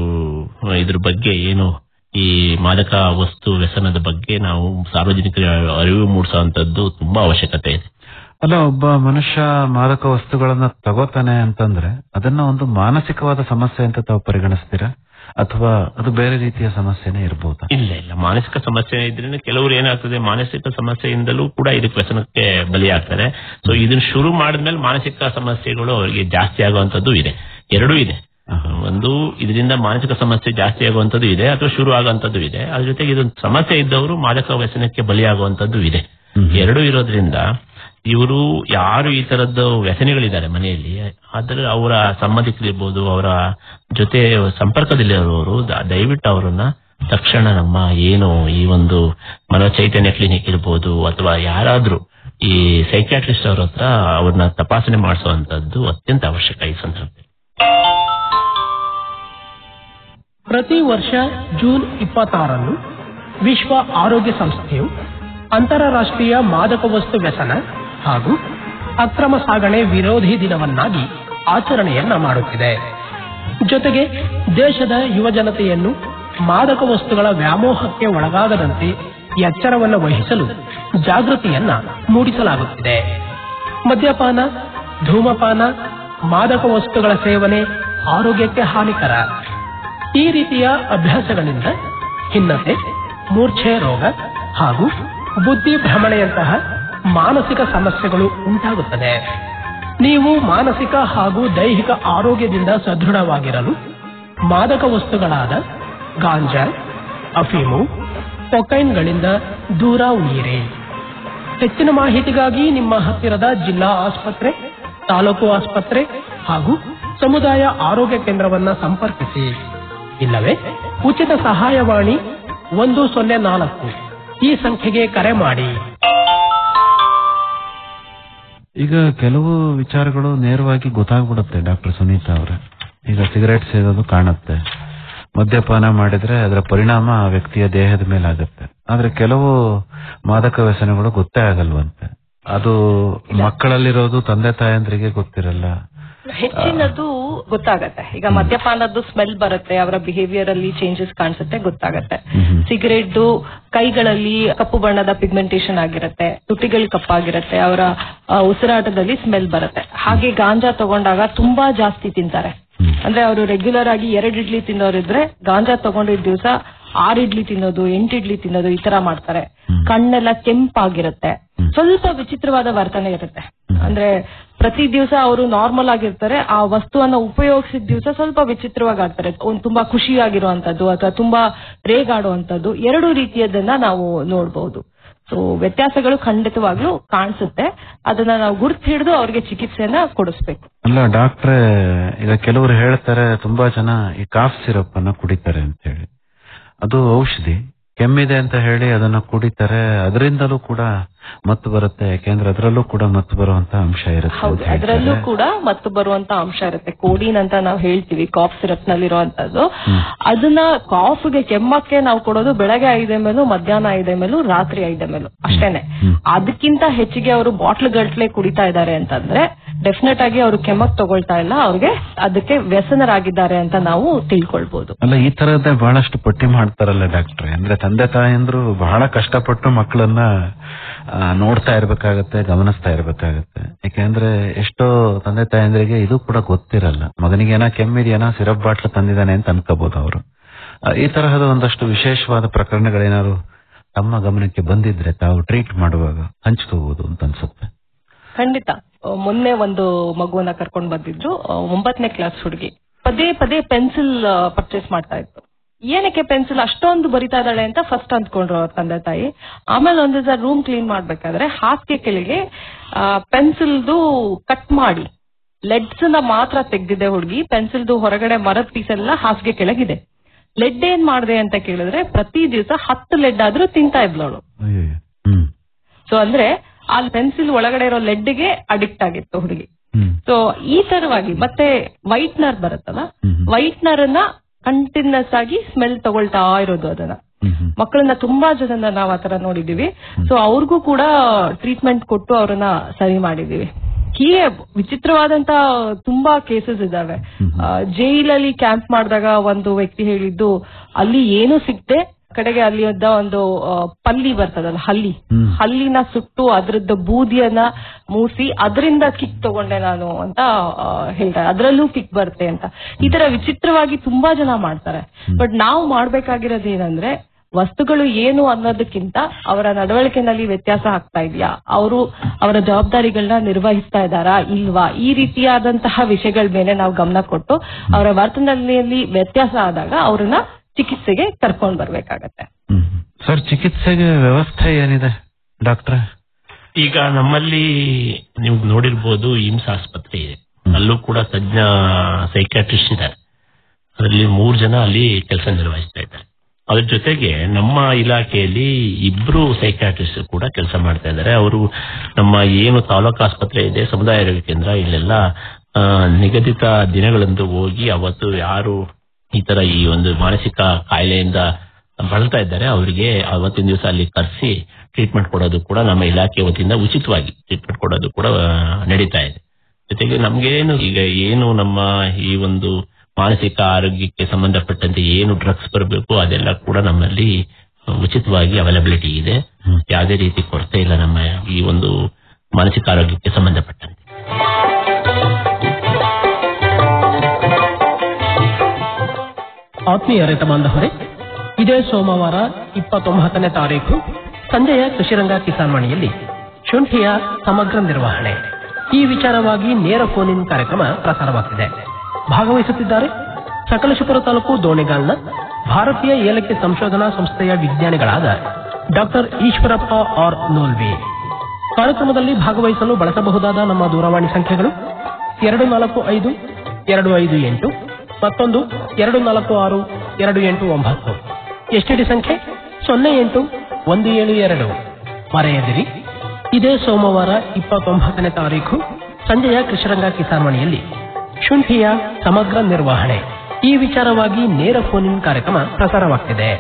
ಆ, ಇದ್ರ ಬಗ್ಗೆ ಏನು ಈ ಮಾದಕ ವಸ್ತು ವ್ಯಸನದ ಬಗ್ಗೆ ನಾವು ಸಾರ್ವಜನಿಕರ ಅರಿವು ಮೂಡಿಸುವಂತದ್ದು ತುಂಬಾ ಅವಶ್ಯಕತೆ ಇದೆ ಅಲ್ಲ ಒಬ್ಬ ಮನುಷ್ಯ ಮಾದಕ ವಸ್ತುಗಳನ್ನ ತಗೋತಾನೆ ಅಂತಂದ್ರೆ ಅದನ್ನ ಒಂದು ಮಾನಸಿಕವಾದ ಸಮಸ್ಯೆ ಅಂತ ತಾವು ಪರಿಗಣಿಸ್ತೀರಾ ಅಥವಾ ಅದು ಬೇರೆ ರೀತಿಯ ಸಮಸ್ಯೆನೇ ಇರಬಹುದಾ ಇಲ್ಲ ಇಲ್ಲ ಮಾನಸಿಕ ಸಮಸ್ಯೆ ಇದ್ರೆ ಕೆಲವರು ಏನಾಗ್ತದೆ ಮಾನಸಿಕ ಸಮಸ್ಯೆಯಿಂದಲೂ ಕೂಡ ಇದಕ್ಕೆ ವ್ಯಸನಕ್ಕೆ ಬಲಿಯಾಗ್ತಾರೆ ಸೊ ಇದನ್ನ ಶುರು ಮಾಡಿದ್ಮೇಲೆ ಮಾನಸಿಕ ಸಮಸ್ಯೆಗಳು ಅವರಿಗೆ ಜಾಸ್ತಿ ಆಗುವಂತದ್ದು ಇದೆ ಎರಡೂ ಇದೆ ಒಂದು ಇದರಿಂದ ಮಾನಸಿಕ ಸಮಸ್ಯೆ ಜಾಸ್ತಿ ಆಗುವಂತದ್ದು ಇದೆ ಅಥವಾ ಶುರು ಆಗುವಂತದ್ದು ಇದೆ ಅದ್ರ ಜೊತೆಗೆ ಇದೊಂದು ಸಮಸ್ಯೆ ಇದ್ದವರು ಮಾದಕ ವ್ಯಸನಕ್ಕೆ ಬಲಿಯಾಗುವಂತದ್ದು ಇದೆ ಎರಡೂ ಇರೋದ್ರಿಂದ ಇವರು ಯಾರು ಈ ತರದ್ದು ವ್ಯಸನಿಗಳಿದ್ದಾರೆ ಮನೆಯಲ್ಲಿ ಆದ್ರೆ ಅವರ ಸಂಬಂಧಿಕರಿರ್ಬೋದು ಅವರ ಜೊತೆ ಸಂಪರ್ಕದಲ್ಲಿರುವವರು ದ- ದಯವಿಟ್ಟು ಅವರನ್ನ ತಕ್ಷಣ ನಮ್ಮ ಏನು ಈ ಒಂದು ಮನೋಚೈತನ್ಯ ಕ್ಲಿನಿಕ್ ಇರ್ಬೋದು ಅಥವಾ ಯಾರಾದ್ರೂ ಈ ಸೈಕ್ಯಾಟ್ರಿಸ್ಟ್ ಅವ್ರ ಹತ್ರ ಅವ್ರನ್ನ ತಪಾಸಣೆ ಮಾಡಿಸುವಂತದ್ದು ಅತ್ಯಂತ ಅವಶ್ಯಕ ಈ ಸಂದರ್ಭದಲ್ಲಿ ಪ್ರತಿ ವರ್ಷ ಜೂನ್ ಇಪ್ಪತ್ತಾರನ್ನು ವಿಶ್ವ ಆರೋಗ್ಯ ಸಂಸ್ಥೆಯು ಅಂತಾರಾಷ್ಟ್ರೀಯ ಮಾದಕ ವಸ್ತು ವ್ಯಸನ ಹಾಗೂ ಅಕ್ರಮ ಸಾಗಣೆ ವಿರೋಧಿ ದಿನವನ್ನಾಗಿ ಆಚರಣೆಯನ್ನ ಮಾಡುತ್ತಿದೆ ಜೊತೆಗೆ ದೇಶದ ಯುವ ಜನತೆಯನ್ನು ಮಾದಕ ವಸ್ತುಗಳ ವ್ಯಾಮೋಹಕ್ಕೆ ಒಳಗಾಗದಂತೆ ಎಚ್ಚರವನ್ನು ವಹಿಸಲು ಜಾಗೃತಿಯನ್ನ ಮೂಡಿಸಲಾಗುತ್ತಿದೆ ಮದ್ಯಪಾನ ಧೂಮಪಾನ ಮಾದಕ ವಸ್ತುಗಳ ಸೇವನೆ ಆರೋಗ್ಯಕ್ಕೆ ಹಾನಿಕರ ಈ ರೀತಿಯ ಅಭ್ಯಾಸಗಳಿಂದ ಖಿನ್ನತೆ ಮೂರ್ಛೆ ರೋಗ ಹಾಗೂ ಬುದ್ಧಿ ಭ್ರಮಣೆಯಂತಹ ಮಾನಸಿಕ ಸಮಸ್ಯೆಗಳು ಉಂಟಾಗುತ್ತದೆ ನೀವು ಮಾನಸಿಕ ಹಾಗೂ ದೈಹಿಕ ಆರೋಗ್ಯದಿಂದ ಸದೃಢವಾಗಿರಲು ಮಾದಕ ವಸ್ತುಗಳಾದ ಗಾಂಜಾ ಅಫೀಮು ಕೊಕೈನ್ಗಳಿಂದ ದೂರ ಉಳಿಯಿರಿ ಹೆಚ್ಚಿನ ಮಾಹಿತಿಗಾಗಿ ನಿಮ್ಮ ಹತ್ತಿರದ ಜಿಲ್ಲಾ ಆಸ್ಪತ್ರೆ ತಾಲೂಕು ಆಸ್ಪತ್ರೆ ಹಾಗೂ ಸಮುದಾಯ ಆರೋಗ್ಯ ಕೇಂದ್ರವನ್ನ ಸಂಪರ್ಕಿಸಿ ಇಲ್ಲವೇ ಉಚಿತ ಸಹಾಯವಾಣಿ ಒಂದು ಸೊನ್ನೆ ನಾಲ್ಕು ಈ ಸಂಖ್ಯೆಗೆ ಕರೆ ಮಾಡಿ ಈಗ ಕೆಲವು ವಿಚಾರಗಳು ನೇರವಾಗಿ ಗೊತ್ತಾಗ್ಬಿಡುತ್ತೆ ಡಾಕ್ಟರ್ ಸುನೀತಾ ಅವರೇ ಈಗ ಸಿಗರೇಟ್ ಸೇದೋದು ಕಾಣುತ್ತೆ ಮದ್ಯಪಾನ ಮಾಡಿದ್ರೆ ಅದರ ಪರಿಣಾಮ ಆ ವ್ಯಕ್ತಿಯ ದೇಹದ ಮೇಲೆ ಆಗುತ್ತೆ ಆದ್ರೆ ಕೆಲವು ಮಾದಕ ವ್ಯಸನಗಳು ಗೊತ್ತೇ ಆಗಲ್ವಂತೆ ಅದು ಮಕ್ಕಳಲ್ಲಿರೋದು ತಂದೆ ತಾಯಂದ್ರಿಗೆ ಗೊತ್ತಿರಲ್ಲ ಹೆಚ್ಚಿನದು ಗೊತ್ತಾಗತ್ತೆ ಈಗ ಮದ್ಯಪಾನದ್ದು ಸ್ಮೆಲ್ ಬರುತ್ತೆ ಅವರ ಬಿಹೇವಿಯರ್ ಅಲ್ಲಿ ಚೇಂಜಸ್ ಕಾಣಿಸುತ್ತೆ ಗೊತ್ತಾಗತ್ತೆ ಸಿಗರೇಟ್ ಕೈಗಳಲ್ಲಿ ಕಪ್ಪು ಬಣ್ಣದ ಪಿಗ್ಮೆಂಟೇಶನ್ ಆಗಿರುತ್ತೆ ತುಟಿಗಳು ಕಪ್ಪಾಗಿರುತ್ತೆ ಅವರ ಆ, ಉಸಿರಾಟದಲ್ಲಿ ಸ್ಮೆಲ್ ಬರುತ್ತೆ ಹಾಗೆ ಗಾಂಜಾ ತಗೊಂಡಾಗ ತುಂಬಾ ಜಾಸ್ತಿ ತಿಂತಾರೆ ಅಂದ್ರೆ ಅವರು ರೆಗ್ಯುಲರ್ ಆಗಿ ಎರಡ್ ಇಡ್ಲಿ ತಿನ್ನೋರಿದ್ರೆ ಗಾಂಜಾ ತಗೊಂಡಿದ್ ದಿವಸ ಆರ್ ಇಡ್ಲಿ ತಿನ್ನೋದು ಎಂಟ್ ಇಡ್ಲಿ ತಿನ್ನೋದು ಈ ತರ ಮಾಡ್ತಾರೆ ಕಣ್ಣೆಲ್ಲ ಕೆಂಪಾಗಿರುತ್ತೆ ಸ್ವಲ್ಪ ವಿಚಿತ್ರವಾದ ವರ್ತನೆ ಇರುತ್ತೆ ಅಂದ್ರೆ ಪ್ರತಿ ದಿವಸ ಅವರು ನಾರ್ಮಲ್ ಆಗಿರ್ತಾರೆ ಆ ವಸ್ತುವನ್ನ ಉಪಯೋಗಿಸಿದ ದಿವಸ ಸ್ವಲ್ಪ ವಿಚಿತ್ರವಾಗಿ ಆಡ್ತಾರೆ ಒಂದ್ ತುಂಬಾ ಖುಷಿಯಾಗಿರುವಂತದ್ದು ಅಥವಾ ತುಂಬಾ ರೇಗಾಡುವಂತದ್ದು ಎರಡು ರೀತಿಯದನ್ನ ನಾವು ನೋಡಬಹುದು ಸೊ ವ್ಯತ್ಯಾಸಗಳು ಖಂಡಿತವಾಗ್ಲೂ ಕಾಣಿಸುತ್ತೆ ಅದನ್ನ ನಾವು ಗುರ್ತು ಹಿಡಿದು ಅವ್ರಿಗೆ ಚಿಕಿತ್ಸೆಯನ್ನ ಕೊಡಿಸ್ಬೇಕು ಅಲ್ಲ ಡಾಕ್ಟ್ರೆ ಈಗ ಕೆಲವರು ಹೇಳ್ತಾರೆ ತುಂಬಾ ಜನ ಈ ಕಾಫ್ ಸಿರಪ್ ಅನ್ನ ಕುಡಿತಾರೆ ಅಂತ ಹೇಳಿ ಅದು ಔಷಧಿ ಕೆಮ್ಮಿದೆ ಅಂತ ಹೇಳಿ ಅದನ್ನ ಕುಡಿತಾರೆ ಅದರಿಂದಲೂ ಕೂಡ ಮತ್ತು ಬರುತ್ತೆ ಯಾಕೆಂದ್ರೆ ಅದರಲ್ಲೂ ಕೂಡ ಮತ್ತು ಬರುವಂತ ಅಂಶ ಇರುತ್ತೆ ಹೌದು ಅಂತ ಹೇಳ್ತಾರೆ. ಅದರಲ್ಲೂ ಕೂಡ ಮತ್ತು ಬರುವಂತ ಅಂಶ ಇರುತ್ತೆ ಕೋಡಿನ್ ಅಂತ ನಾವು ಹೇಳ್ತೀವಿ ಕಾಫ್ ಸಿರಪ್ ನಲ್ಲಿರುವಂತದ್ದು ಅದನ್ನ ಕಾಫ್ಗೆ ಕೆಮ್ಮಕ್ಕೆ ನಾವು ಕೊಡೋದು ಬೆಳಗ್ಗೆ ಐದು ಎಮ್ ಎಲ್ ಮಧ್ಯಾಹ್ನ ಐದು ಎಮ್ ಎಲ್ ರಾತ್ರಿ ಐದು ಎಮ್ ಎಲ್ ಅಷ್ಟೇನೆ ಅದಕ್ಕಿಂತ ಹೆಚ್ಚಿಗೆ ಅವರು ಬಾಟ್ಲ್ ಗಟ್ಲೆ ಕುಡಿತಾ ಇದ್ದಾರೆ ಅಂತಂದ್ರೆ ಡೆಫಿನೆಟ್ ಆಗಿ ಅವರು ಕೆಮ್ಮಕ್ ತಗೊಳ್ತಾ ಇಲ್ಲ ಅವ್ರಿಗೆ ಅದಕ್ಕೆ ವ್ಯಸನರಾಗಿದ್ದಾರೆ ಅಂತ ನಾವು ತಿಳ್ಕೊಳ್ಬಹುದು ಅಲ್ಲ ಈ ತರದ್ದೇ ಬಹಳಷ್ಟು ಪಟ್ಟಿ ಮಾಡ್ತಾರಲ್ಲ ಡಾಕ್ಟ್ರೆ ಅಂದ್ರೆ ತಂದೆ ತಾಯಂದ್ರು ಬಹಳ ಕಷ್ಟಪಟ್ಟು ಮಕ್ಕಳನ್ನ ಆ, ನೋಡ್ತಾ ಇರ್ಬೇಕಾಗತ್ತೆ ಗಮನಿಸ್ತಾ ಇರ್ಬೇಕಾಗತ್ತೆ ಯಾಕೆಂದ್ರೆ ಎಷ್ಟೋ ತಂದೆ ತಾಯಂದ್ರಿಗೆ ಇದು ಕೂಡ ಗೊತ್ತಿರಲ್ಲ ಮಗನಿಗೆ ಏನೋ ಕೆಮ್ಮಿದೆಯೇನೋ ಸಿರಪ್ ಬಾಟ್ಲ್ ತಂದಿದ್ದಾನೆ ಅಂತ ಅನ್ಕೋಬಹುದು ಅವರು ಈ ತರಹದ ಒಂದಷ್ಟು ವಿಶೇಷವಾದ ಪ್ರಕರಣಗಳೇನಾದ್ರು ತಮ್ಮ ಗಮನಕ್ಕೆ ಬಂದಿದ್ರೆ ತಾವು ಟ್ರೀಟ್ ಮಾಡುವಾಗ ಹಂಚ್ಕೋಬಹುದು ಅಂತ ಅನ್ಸುತ್ತೆ ಖಂಡಿತ ಅಹ್, ಮೊನ್ನೆ ಒಂದು ಮಗುವನ್ನ ಕರ್ಕೊಂಡ್ ಬಂದಿದ್ರು ಅಹ್, ಒಂಬತ್ತನೇ ಕ್ಲಾಸ್ ಹುಡುಗಿ ಪದೇ ಪದೇ ಪೆನ್ಸಿಲ್ ಪರ್ಚೇಸ್ ಮಾಡ್ತಾ ಇತ್ತು ಏನಕ್ಕೆ ಪೆನ್ಸಿಲ್ ಅಷ್ಟೊಂದು ಬರಿತಾ ಇದ್ದಾಳೆ ಅಂತ ಫಸ್ಟ್ ಅಂದ್ಕೊಂಡ್ರು ಅವ್ರ ತಂದೆ ತಾಯಿ ಆಮೇಲೆ ಒಂದ್ ದಿವಸ ರೂಮ್ ಕ್ಲೀನ್ ಮಾಡ್ಬೇಕಾದ್ರೆ ಹಾಸಿಗೆ ಕೆಳಗೆ ಪೆನ್ಸಿಲ್ದು ಕಟ್ ಮಾಡಿ ಲೆಡ್ಸ್ ನ ಮಾತ್ರ ತೆಗ್ದಿದೆ ಹುಡುಗಿ ಪೆನ್ಸಿಲ್ದು ಹೊರಗಡೆ ಮರದ ಪೀಸ್ ಎಲ್ಲ ಹಾಸಿಗೆ ಕೆಳಗಿದೆ ಲೆಡ್ ಏನ್ ಮಾಡಿದೆ ಅಂತ ಕೇಳಿದ್ರೆ ಪ್ರತಿ ದಿವಸ ಹತ್ತು ಲೆಡ್ ಆದ್ರೂ ತಿಂತಾ ಇದ್ಲವಳು ಸೊ ಅಂದ್ರೆ ಆ ಪೆನ್ಸಿಲ್ ಒಳಗಡೆ ಇರೋ ಲೆಡ್ಗೆ ಅಡಿಕ್ಟ್ ಆಗಿತ್ತು ಹುಡುಗಿ ಸೊ ಈ ತರವಾಗಿ ಮತ್ತೆ ವೈಟ್ನರ್ ಬರುತ್ತಲ್ಲ ವೈಟ್ನರ್ ಅನ್ನ ಕಂಟಿನ್ಯೂಸ್ ಆಗಿ ಸ್ಮೆಲ್ ತಗೊಳ್ತಾ ಇರೋದು ಅದನ್ನ ಮಕ್ಕಳನ್ನ ತುಂಬಾ ಜನನ ನಾವು ಆತರ ನೋಡಿದೀವಿ ಸೊ ಅವ್ರಿಗೂ ಕೂಡ ಟ್ರೀಟ್ಮೆಂಟ್ ಕೊಟ್ಟು ಅವ್ರನ್ನ ಸರಿ ಮಾಡಿದೀವಿ ಹೀಗೆ ವಿಚಿತ್ರವಾದಂತ ತುಂಬಾ ಕೇಸಸ್ ಇದಾವೆ ಆ, ಜೈಲಲ್ಲಿ ಕ್ಯಾಂಪ್ ಮಾಡಿದಾಗ ಒಂದು ವ್ಯಕ್ತಿ ಹೇಳಿದ್ದು ಅಲ್ಲಿ ಏನು ಸಿಗದೆ ಕಡೆಗೆ ಅಲ್ಲಿ ಇದ್ದ ಒಂದು ಆ, ಪಲ್ಲಿ ಬರ್ತದಲ್ಲ ಹಲ್ಲಿ ಹಲ್ಲಿನ ಸುಟ್ಟು ಅದ್ರದ್ದು ಬೂದಿಯನ್ನ ಮೂಸಿ ಅದರಿಂದ ಕಿಕ್ ತಗೊಂಡೆ ನಾನು ಅಂತ ಆ, ಹೇಳ್ತಾರೆ ಅದ್ರಲ್ಲೂ ಕಿಕ್ ಬರುತ್ತೆ ಅಂತ ಈ ತರ ವಿಚಿತ್ರವಾಗಿ ತುಂಬಾ ಜನ ಮಾಡ್ತಾರೆ ಬಟ್ ನಾವು ಮಾಡ್ಬೇಕಾಗಿರೋದು ಏನಂದ್ರೆ ವಸ್ತುಗಳು ಏನು ಅನ್ನೋದಕ್ಕಿಂತ ಅವರ ನಡವಳಿಕೆನಲ್ಲಿ ವ್ಯತ್ಯಾಸ ಆಗ್ತಾ ಇದೆಯಾ ಅವರು ಅವರ ಜವಾಬ್ದಾರಿಗಳನ್ನ ನಿರ್ವಹಿಸ್ತಾ ಇದ್ದಾರಾ ಇಲ್ವಾ ಈ ರೀತಿಯಾದಂತಹ ವಿಷಯಗಳ ಮೇಲೆ ನಾವು ಗಮನ ಕೊಟ್ಟು ಅವರ ವರ್ತನೆಯಲ್ಲಿ ವ್ಯತ್ಯಾಸ ಆದಾಗ ಅವ್ರನ್ನ ಚಿಕಿತ್ಸೆಗೆ ಕರ್ಕೊಂಡ್ ಬರ್ಬೇಕಾಗತ್ತೆ ಸರ್ ಚಿಕಿತ್ಸೆಗೆ ವ್ಯವಸ್ಥೆ ಏನಿದೆ ಡಾಕ್ಟ್ರೆ ಈಗ ನಮ್ಮಲ್ಲಿ ನೀವು ನೋಡಿರ್ಬೋದು ಇಮ್ಸ್ ಆಸ್ಪತ್ರೆ ಇದೆ ಅಲ್ಲೂ ಕೂಡ ತಜ್ಞ ಸೈಕ್ಯಾಟ್ರಿಸ್ಟ್ ಇದ್ದಾರೆ ಅದರಲ್ಲಿ ಮೂರು ಜನ ಅಲ್ಲಿ ಕೆಲಸ ನಿರ್ವಹಿಸ್ತಾ ಇದ್ದಾರೆ ಅದ್ರ ಜೊತೆಗೆ ನಮ್ಮ ಇಲಾಖೆಯಲ್ಲಿ ಇಬ್ರು ಸೈಕ್ಯಾಟ್ರಿಸ್ಟ್ ಕೂಡ ಕೆಲಸ ಮಾಡ್ತಾ ಇದ್ದಾರೆ ಅವರು ನಮ್ಮ ಏನು ತಾಲೂಕು ಆಸ್ಪತ್ರೆ ಇದೆ ಸಮುದಾಯ ಆರೋಗ್ಯ ಕೇಂದ್ರ ಇಲ್ಲೆಲ್ಲ ಆ, ನಿಗದಿತ ದಿನಗಳಂದು ಹೋಗಿ ಅವತ್ತು ಯಾರು ಈ ತರ ಈ ಒಂದು ಮಾನಸಿಕ ಕಾಯಿಲೆಯಿಂದ ಬಳಲ್ತಾ ಇದ್ದಾರೆ ಅವರಿಗೆ ಅವತ್ತಿನ ದಿವಸ ಅಲ್ಲಿ ಕರೆಸಿ ಟ್ರೀಟ್ಮೆಂಟ್ ಕೊಡೋದು ಕೂಡ ನಮ್ಮ ಇಲಾಖೆ ವತಿಯಿಂದ ಉಚಿತವಾಗಿ ಟ್ರೀಟ್ಮೆಂಟ್ ಕೊಡೋದು ಕೂಡ ಆ, ನಡೀತಾ ಇದೆ ಜೊತೆಗೆ ನಮ್ಗೇನು ಈಗ ಏನು ನಮ್ಮ ಈ ಒಂದು ಮಾನಸಿಕ ಆರೋಗ್ಯಕ್ಕೆ ಸಂಬಂಧಪಟ್ಟಂತೆ ಏನು ಡ್ರಗ್ಸ್ ಬರಬೇಕು ಅದೆಲ್ಲ ಕೂಡ ನಮ್ಮಲ್ಲಿ ಉಚಿತವಾಗಿ ಅವೈಲಬಿಲಿಟಿ ಇದೆ ಯಾವುದೇ ರೀತಿ ಕೊರತೆ ಇಲ್ಲ ನಮ್ಮ ಈ ಒಂದು ಮಾನಸಿಕ ಆರೋಗ್ಯಕ್ಕೆ ಸಂಬಂಧಪಟ್ಟಂತೆ ಆತ್ಮೀಯ ರೈತ ಬಾಂಧವರೇ ಇದೇ ಸೋಮವಾರ ಇಪ್ಪತ್ತೊಂಬತ್ತನೇ ತಾರೀಕು ಸಂಜೆಯ ಕೃಷಿರಂಗ ಕಿಸಾನ್ ವಾಣಿಯಲ್ಲಿ ಶುಂಠಿಯ ಸಮಗ್ರ ನಿರ್ವಹಣೆ ಈ ವಿಚಾರವಾಗಿ ನೇರ ಫೋನ್ ಇನ್ ಕಾರ್ಯಕ್ರಮ ಪ್ರಸಾರವಾಗ್ತಿದೆ ಭಾಗವಹಿಸುತ್ತಿದ್ದಾರೆ ಸಕಲೇಶಪುರ ತಾಲೂಕು ದೋಣಿಗಾಲ್ನ ಭಾರತೀಯ ಏಲಕ್ಕಿ ಸಂಶೋಧನಾ ಸಂಸ್ಥೆಯ ವಿಜ್ಞಾನಿಗಳಾದ ಡಾಕ್ಟರ್ ಈಶ್ವರಪ್ಪ ಆರ್ ನೋಲ್ವಿ ಕಾರ್ಯಕ್ರಮದಲ್ಲಿ ಭಾಗವಹಿಸಲು ಬಳಸಬಹುದಾದ ನಮ್ಮ ದೂರವಾಣಿ ಸಂಖ್ಯೆಗಳು ಎರಡು ನಾಲ್ಕು ಐದು ಎರಡು ಐದು ಎಂಟು ಮತ್ತೊಂದು ಎರಡು ನಾಲ್ಕು ಆರು ಎರಡು ಎಂಟು ಒಂಬತ್ತು ಎಸ್ಟಿಡಿ ಸಂಖ್ಯೆ ಸೊನ್ನೆ ಎಂಟು ಒಂದು ಏಳು ಎರಡು ಮರೆಯದಿರಿ ಇದೇ ಸೋಮವಾರ ಇಪ್ಪತ್ತೊಂಬತ್ತನೇ ತಾರೀಕು ಸಂಜೆಯ ಕೃಷಿರಂಗ ಕಿಸಾನ್ವಾಣಿಯಲ್ಲಿ ಶುಂಠಿಯ ಸಮಗ್ರ ನಿರ್ವಹಣೆ ಈ ವಿಚಾರವಾಗಿ ನೇರ ಫೋನ್ ಇನ್ ಕಾರ್ಯಕ್ರಮ ಪ್ರಸಾರವಾಗ್ತಿದೆ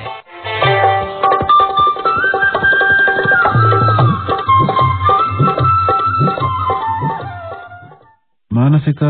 ಮಾನಸಿಕ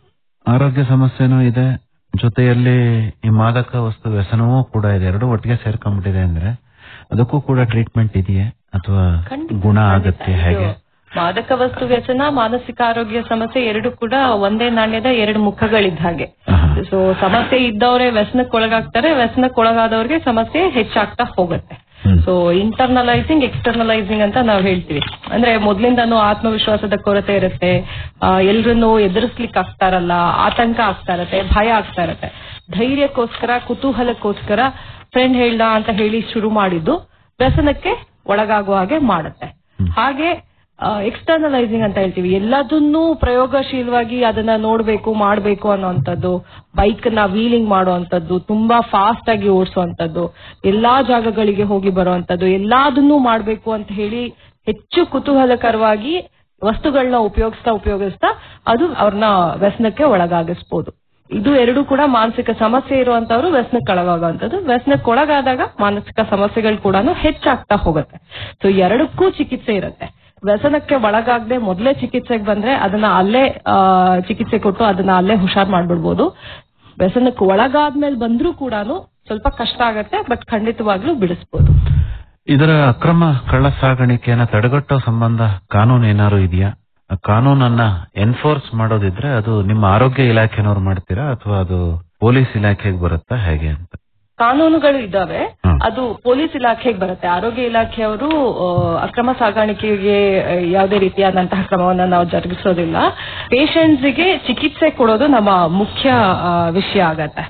ಆರೋಗ್ಯ ಸಮಸ್ಯೆನೂ ಇದೆ ಜೊತೆಯಲ್ಲಿ ಈ ಮಾದಕ ವಸ್ತು ವ್ಯಸನವೂ ಕೂಡ ಇದೆ ಎರಡು ಒಟ್ಟಿಗೆ ಸೇರ್ಕೊಂಡ್ಬಿಟ್ಟಿದೆ ಅಂದ್ರೆ ಅದಕ್ಕೂ ಕೂಡ ಟ್ರೀಟ್ಮೆಂಟ್ ಇದೆಯೇ ಅಥವಾ ಗುಣ ಆಗತ್ತೆ ಹೇಗೆ ಮಾದಕ ವಸ್ತು ವ್ಯಸನ ಮಾನಸಿಕ ಆರೋಗ್ಯ ಸಮಸ್ಯೆ ಎರಡು ಕೂಡ ಒಂದೇ ನಾಣ್ಯದ ಎರಡು ಮುಖಗಳಿದ್ದ ಹಾಗೆ ಸೊ ಸಮಸ್ಯೆ ಇದ್ದವರೇ ವ್ಯಸನಕ್ಕೆ ಒಳಗಾಗ್ತಾರೆ ವ್ಯಸನಕ್ಕೆ ಒಳಗಾದವ್ರಿಗೆ ಸಮಸ್ಯೆ ಹೆಚ್ಚಾಗ್ತಾ ಹೋಗುತ್ತೆ ಸೊ ಇಂಟರ್ನಲೈಸಿಂಗ್ ಎಕ್ಸ್ಟರ್ನಲೈಸಿಂಗ್ ಅಂತ ನಾವು ಹೇಳ್ತೀವಿ ಅಂದ್ರೆ ಮೊದ್ಲಿಂದಾನು ಆತ್ಮವಿಶ್ವಾಸದ ಕೊರತೆ ಇರುತ್ತೆ ಎಲ್ರನ್ನೂ ಎದುರಿಸ್ಲಿಕ್ಕೆ ಆಗ್ತಾ ಇರಲ್ಲ ಆತಂಕ ಆಗ್ತಾ ಇರತ್ತೆ ಭಯ ಆಗ್ತಾ ಇರತ್ತೆ ಧೈರ್ಯಕ್ಕೋಸ್ಕರ ಕುತೂಹಲಕ್ಕೋಸ್ಕರ ಫ್ರೆಂಡ್ ಹೇಳ್ದ ಅಂತ ಹೇಳಿ ಶುರು ಮಾಡಿದ್ದು ವ್ಯಸನಕ್ಕೆ ಒಳಗಾಗುವ ಹಾಗೆ ಮಾಡುತ್ತೆ ಹಾಗೆ ಎಕ್ಸ್ಟರ್ನಲೈಸಿಂಗ್ ಅಂತ ಹೇಳ್ತೀವಿ ಎಲ್ಲದನ್ನೂ ಪ್ರಯೋಗಶೀಲವಾಗಿ ಅದನ್ನ ನೋಡ್ಬೇಕು ಮಾಡ್ಬೇಕು ಅನ್ನೋಂಥದ್ದು ಬೈಕ್ ನ ವೀಲಿಂಗ್ ಮಾಡುವಂತದ್ದು ತುಂಬಾ ಫಾಸ್ಟ್ ಆಗಿ ಓಡಿಸುವಂತದ್ದು ಎಲ್ಲಾ ಜಾಗಗಳಿಗೆ ಹೋಗಿ ಬರುವಂತದ್ದು ಎಲ್ಲಾದನ್ನೂ ಮಾಡ್ಬೇಕು ಅಂತ ಹೇಳಿ ಹೆಚ್ಚು ಕುತೂಹಲಕರವಾಗಿ ವಸ್ತುಗಳನ್ನ ಉಪಯೋಗಿಸ್ತಾ ಉಪಯೋಗಿಸ್ತಾ ಅದು ಅವ್ರನ್ನ ವ್ಯಸನಕ್ಕೆ ಒಳಗಾಗಿಸ್ಬೋದು ಇದು ಎರಡು ಕೂಡ ಮಾನಸಿಕ ಸಮಸ್ಯೆ ಇರುವಂತವ್ರು ವ್ಯಸನಕ್ಕೆ ಒಳಗಾಗುವಂತದ್ದು ವ್ಯಸನಕ್ಕೆ ಒಳಗಾದಾಗ ಮಾನಸಿಕ ಸಮಸ್ಯೆಗಳು ಕೂಡ ಹೆಚ್ಚಾಗ್ತಾ ಹೋಗುತ್ತೆ ಸೊ ಎರಡಕ್ಕೂ ಚಿಕಿತ್ಸೆ ಇರುತ್ತೆ ವ್ಯಸನಕ್ಕೆ ಒಳಗಾಗದೆ ಮೊದಲೇ ಚಿಕಿತ್ಸೆಗೆ ಬಂದ್ರೆ ಅದನ್ನ ಅಲ್ಲೇ ಆ, ಚಿಕಿತ್ಸೆ ಕೊಟ್ಟು ಅದನ್ನ ಅಲ್ಲೇ ಹುಷಾರ್ ಮಾಡ್ಬಿಡ್ಬೋದು ವ್ಯಸನಕ್ಕೆ ಒಳಗಾದ್ಮೇಲೆ ಬಂದ್ರೂ ಕೂಡ ಸ್ವಲ್ಪ ಕಷ್ಟ ಆಗತ್ತೆ ಬಟ್ ಖಂಡಿತವಾಗ್ಲೂ ಬಿಡಿಸ್ಬೋದು ಇದರ ಅಕ್ರಮ ಕಳ್ಳ ಸಾಗಾಣಿಕೆಯನ್ನ ತಡೆಗಟ್ಟೋ ಸಂಬಂಧ ಕಾನೂನು ಏನಾದ್ರು ಇದೆಯಾ ಆ ಕಾನೂನನ್ನ ಎನ್ಫೋರ್ಸ್ ಮಾಡೋದಿದ್ರೆ ಅದು ನಿಮ್ಮ ಆರೋಗ್ಯ ಇಲಾಖೆನವ್ರು ಮಾಡ್ತೀರಾ ಅಥವಾ ಅದು ಪೊಲೀಸ್ ಇಲಾಖೆಗೆ ಬರುತ್ತಾ ಹೇಗೆ ಅಂತ ಕಾನೂನುಗಳು ಇದ್ದಾವೆ ಅದು ಪೊಲೀಸ್ ಇಲಾಖೆಗೆ ಬರುತ್ತೆ ಆರೋಗ್ಯ ಇಲಾಖೆಯವರು ಆ, ಅಕ್ರಮ ಸಾಗಾಣಿಕೆಗೆ ಆ, ಯಾವುದೇ ರೀತಿಯಾದಂತಹ ಕ್ರಮವನ್ನ ನಾವು ಜರುಗಿಸೋದಿಲ್ಲ ಪೇಷಂಟ್ಸ್ಗೆ ಚಿಕಿತ್ಸೆ ಕೊಡೋದು ನಮ್ಮ ಮುಖ್ಯ ಆ, ವಿಷಯ ಆಗತ್ತೆ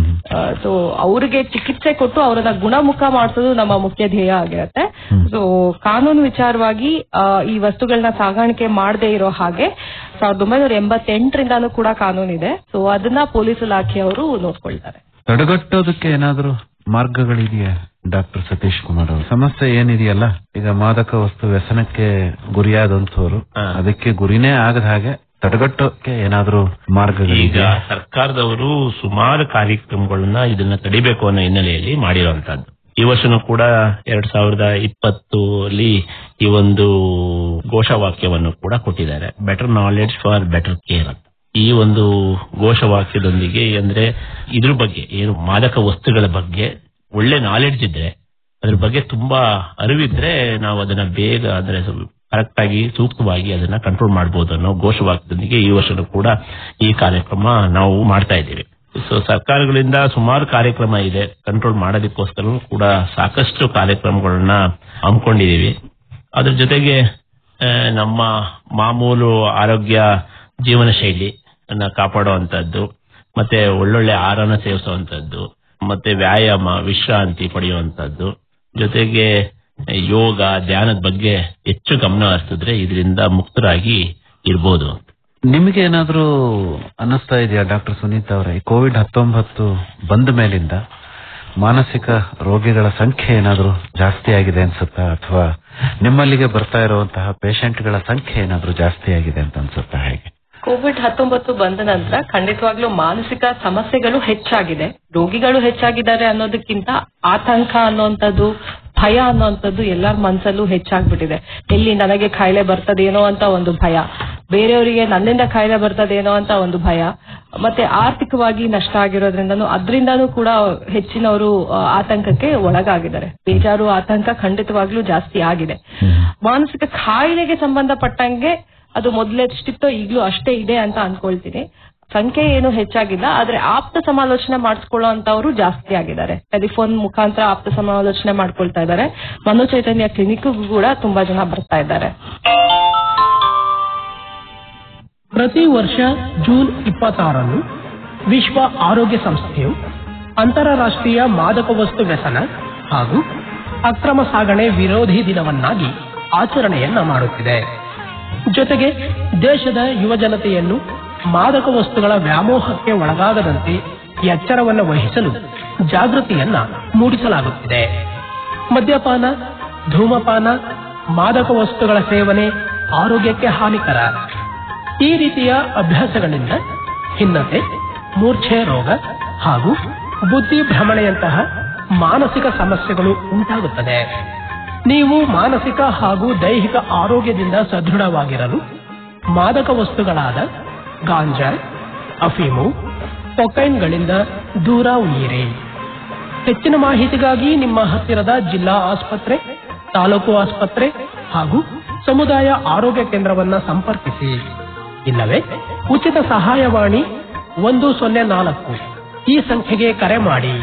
ಸೊ ಅವ್ರಿಗೆ ಚಿಕಿತ್ಸೆ ಕೊಟ್ಟು ಅವರನ್ನ ಗುಣಮುಖ ಮಾಡಿಸೋದು ನಮ್ಮ ಮುಖ್ಯ ಧ್ಯೇಯ ಆಗಿರತ್ತೆ ಸೊ ಕಾನೂನು ವಿಚಾರವಾಗಿ ಆ, ಈ ವಸ್ತುಗಳನ್ನ ಸಾಗಾಣಿಕೆ ಮಾಡದೇ ಇರೋ ಹಾಗೆ ಸಾವಿರದ ಒಂಬೈನೂರ ಎಂಬತ್ತೆಂಟರಿಂದಾನು ಕೂಡ ಕಾನೂನಿದೆ ಸೊ ಅದನ್ನ ಪೊಲೀಸ್ ಇಲಾಖೆಯವರು ನೋಡ್ಕೊಳ್ತಾರೆ ತಡೆಗಟ್ಟೋದಕ್ಕೆ ಏನಾದ್ರೂ ಮಾರ್ಗಗಳಿದೆಯಾ ಡಾಕ್ಟರ್ ಸತೀಶ್ ಕುಮಾರ್ ಅವರು ಸಮಸ್ಯೆ ಏನಿದೆಯಲ್ಲ ಈಗ ಮಾದಕ ವಸ್ತು ವ್ಯಸನಕ್ಕೆ ಗುರಿಯಾದಂತವ್ರು ಅದಕ್ಕೆ ಗುರಿನೇ ಆಗದ ಹಾಗೆ ತಡೆಗಟ್ಟೋಕೆ ಏನಾದ್ರೂ ಈಗ ಮಾರ್ಗಗಳಿದೆಯಾ ಸರ್ಕಾರದವರು ಸುಮಾರು ಕಾರ್ಯಕ್ರಮಗಳನ್ನ ಇದನ್ನ ತಡಿಬೇಕು ಅನ್ನೋ ಹಿನ್ನೆಲೆಯಲ್ಲಿ ಮಾಡಿರುವಂತದ್ದು ಈ ವರ್ಷನೂ ಕೂಡ ಎರಡ್ ಸಾವಿರದ ಇಪ್ಪತ್ತು ಅಲ್ಲಿ ಈ ಒಂದು ಘೋಷವಾಕ್ಯವನ್ನು ಕೂಡ ಕೊಟ್ಟಿದ್ದಾರೆ better knowledge for better care ಅಂತ ಈ ಒಂದು ಘೋಷವಾಕ್ಯದೊಂದಿಗೆ ಅಂದ್ರೆ ಇದ್ರ ಬಗ್ಗೆ ಏನು ಮಾದಕ ವಸ್ತುಗಳ ಬಗ್ಗೆ ಒಳ್ಳೆ ನಾಲೆಡ್ಜ್ ಇದ್ರೆ ಅದ್ರ ಬಗ್ಗೆ ತುಂಬಾ ಅರಿವಿದ್ರೆ ನಾವು ಅದನ್ನ ಬೇಗ ಅಂದ್ರೆ ಕರೆಕ್ಟ್ ಆಗಿ ಸೂಕ್ತವಾಗಿ ಅದನ್ನ ಕಂಟ್ರೋಲ್ ಮಾಡಬಹುದು ಅನ್ನೋ ಘೋಷವಾಕ್ಯದೊಂದಿಗೆ ಈ ವರ್ಷನೂ ಕೂಡ ಈ ಕಾರ್ಯಕ್ರಮ ನಾವು ಮಾಡ್ತಾ ಇದ್ದೀವಿ ಸೊ ಸರ್ಕಾರಗಳಿಂದ ಸುಮಾರು ಕಾರ್ಯಕ್ರಮ ಇದೆ ಕಂಟ್ರೋಲ್ ಮಾಡೋದಕ್ಕೋಸ್ಕರ ಕೂಡ ಸಾಕಷ್ಟು ಕಾರ್ಯಕ್ರಮಗಳನ್ನ ಹಮ್ಮಿಕೊಂಡಿದೀವಿ ಅದ್ರ ಜೊತೆಗೆ ಆ, ನಮ್ಮ ಮಾಮೂಲು ಆರೋಗ್ಯ ಜೀವನ ಶೈಲಿ ಅನ್ನ ಕಾಪಾಡುವಂತದ್ದು ಮತ್ತೆ ಒಳ್ಳೊಳ್ಳೆ ಆಹಾರನ ಸೇವಿಸುವಂತದ್ದು ಮತ್ತೆ ವ್ಯಾಯಾಮ ವಿಶ್ರಾಂತಿ ಪಡೆಯುವಂತದ್ದು ಜೊತೆಗೆ ಯೋಗ ಧ್ಯಾನದ ಬಗ್ಗೆ ಹೆಚ್ಚು ಗಮನ ಹರಿಸಿದ್ರೆ ಇದರಿಂದ ಮುಕ್ತರಾಗಿ ಇರ್ಬೋದು ನಿಮಗೆ ಏನಾದ್ರೂ ಅನ್ನಿಸ್ತಾ ಇದೆಯಾ ಡಾಕ್ಟರ್ ಸುನೀತಾ ಅವರೇ ಕೋವಿಡ್ ಹತ್ತೊಂಬತ್ತು ಬಂದ ಮೇಲಿಂದ ಮಾನಸಿಕ ರೋಗಿಗಳ ಸಂಖ್ಯೆ ಏನಾದರೂ ಜಾಸ್ತಿ ಆಗಿದೆ ಅನ್ಸುತ್ತಾ ಅಥವಾ ನಿಮ್ಮಲ್ಲಿಗೆ ಬರ್ತಾ ಇರುವಂತಹ ಪೇಷಂಟ್ಗಳ ಸಂಖ್ಯೆ ಏನಾದರೂ ಜಾಸ್ತಿ ಆಗಿದೆ ಅಂತ ಅನ್ಸುತ್ತಾ ಹೇಗೆ ಕೋವಿಡ್ ಹತ್ತೊಂಬತ್ತು ಬಂದ ನಂತರ ಖಂಡಿತವಾಗ್ಲೂ ಮಾನಸಿಕ ಸಮಸ್ಯೆಗಳು ಹೆಚ್ಚಾಗಿದೆ ರೋಗಿಗಳು ಹೆಚ್ಚಾಗಿದ್ದಾರೆ ಅನ್ನೋದಕ್ಕಿಂತ ಆತಂಕ ಅನ್ನುವಂಥದ್ದು ಭಯ ಅನ್ನುವಂಥದ್ದು ಎಲ್ಲರ ಮನಸ್ಸಲ್ಲೂ ಹೆಚ್ಚಾಗ್ಬಿಟ್ಟಿದೆ ಎಲ್ಲಿ ನನಗೆ ಕಾಯಿಲೆ ಬರ್ತದೇನೋ ಅಂತ ಒಂದು ಭಯ ಬೇರೆಯವರಿಗೆ ನನ್ನಿಂದ ಕಾಯಿಲೆ ಬರ್ತದೇನೋ ಅಂತ ಒಂದು ಭಯ ಮತ್ತೆ ಆರ್ಥಿಕವಾಗಿ ನಷ್ಟ ಆಗಿರೋದ್ರಿಂದನೂ ಅದರಿಂದನೂ ಕೂಡ ಹೆಚ್ಚಿನವರು ಆ, ಆತಂಕಕ್ಕೆ ಒಳಗಾಗಿದ್ದಾರೆ ಬೇಜಾರು ಆತಂಕ ಖಂಡಿತವಾಗ್ಲೂ ಜಾಸ್ತಿ ಆಗಿದೆ ಮಾನಸಿಕ ಕಾಯಿಲೆಗೆ ಸಂಬಂಧಪಟ್ಟಂಗೆ ಅದು ಮೊದಲೆಷ್ಟಿತ್ತೋ ಈಗಲೂ ಅಷ್ಟೇ ಇದೆ ಅಂತ ಅನ್ಕೊಳ್ತೀನಿ ಸಂಖ್ಯೆ ಏನು ಹೆಚ್ಚಾಗಿಲ್ಲ ಆದ್ರೆ ಆಪ್ತ ಸಮಾಲೋಚನೆ ಮಾಡಿಸ್ಕೊಳ್ಳೋ ಅಂತವರು ಜಾಸ್ತಿ ಆಗಿದ್ದಾರೆ ಟೆಲಿಫೋನ್ ಮುಖಾಂತರ ಆಪ್ತ ಸಮಾಲೋಚನೆ ಮಾಡ್ಕೊಳ್ತಾ ಇದ್ದಾರೆ ಮನೋಚೈತನ್ಯ ಕ್ಲಿನಿಕ್ ಕೂಡ ತುಂಬಾ ಜನ ಬರ್ತಾ ಇದ್ದಾರೆ ಪ್ರತಿ ವರ್ಷ ಜೂನ್ ಇಪ್ಪತ್ತಾರನ್ನು ವಿಶ್ವ ಆರೋಗ್ಯ ಸಂಸ್ಥೆಯು ಅಂತಾರಾಷ್ಟ್ರೀಯ ಮಾದಕ ವಸ್ತು ವ್ಯಸನ ಹಾಗೂ ಅಕ್ರಮ ಸಾಗಣೆ ವಿರೋಧಿ ದಿನವನ್ನಾಗಿ ಆಚರಣೆಯನ್ನ ಮಾಡುತ್ತಿದೆ ಜೊತೆಗೆ ದೇಶದ ಯುವ ಜನತೆಯನ್ನು ಮಾದಕ ವಸ್ತುಗಳ ವ್ಯಾಮೋಹಕ್ಕೆ ಒಳಗಾಗದಂತೆ ಎಚ್ಚರವನ್ನು ವಹಿಸಲು ಜಾಗೃತಿಯನ್ನ ಮೂಡಿಸಲಾಗುತ್ತಿದೆ ಮದ್ಯಪಾನ ಧೂಮಪಾನ ಮಾದಕ ವಸ್ತುಗಳ ಸೇವನೆ ಆರೋಗ್ಯಕ್ಕೆ ಹಾನಿಕರ ಈ ರೀತಿಯ ಅಭ್ಯಾಸಗಳಿಂದ ಖಿನ್ನತೆ ಮೂರ್ಛೆ ರೋಗ ಹಾಗೂ ಬುದ್ಧಿ ಭ್ರಮಣೆಯಂತಹ ಮಾನಸಿಕ ಸಮಸ್ಯೆಗಳು ಉಂಟಾಗುತ್ತದೆ ನೀವು ಮಾನಸಿಕ ಹಾಗೂ ದೈಹಿಕ ಆರೋಗ್ಯದಿಂದ ಸದೃಢವಾಗಿರಲು ಮಾದಕ ವಸ್ತುಗಳಾದ ಗಾಂಜಾ ಅಫೀಮು ಕೊಕೈನ್ಗಳಿಂದ ದೂರ ಉಳಿಯಿರಿ ಹೆಚ್ಚಿನ ಮಾಹಿತಿಗಾಗಿ ನಿಮ್ಮ ಹತ್ತಿರದ ಜಿಲ್ಲಾ ಆಸ್ಪತ್ರೆ ತಾಲೂಕು ಆಸ್ಪತ್ರೆ ಹಾಗೂ ಸಮುದಾಯ ಆರೋಗ್ಯ ಕೇಂದ್ರವನ್ನ ಸಂಪರ್ಕಿಸಿ ಇಲ್ಲವೇ ಉಚಿತ ಸಹಾಯವಾಣಿ ಒಂದು ಸೊನ್ನೆ ನಾಲ್ಕು ಈ ಸಂಖ್ಯೆಗೆ ಕರೆ ಮಾಡಿ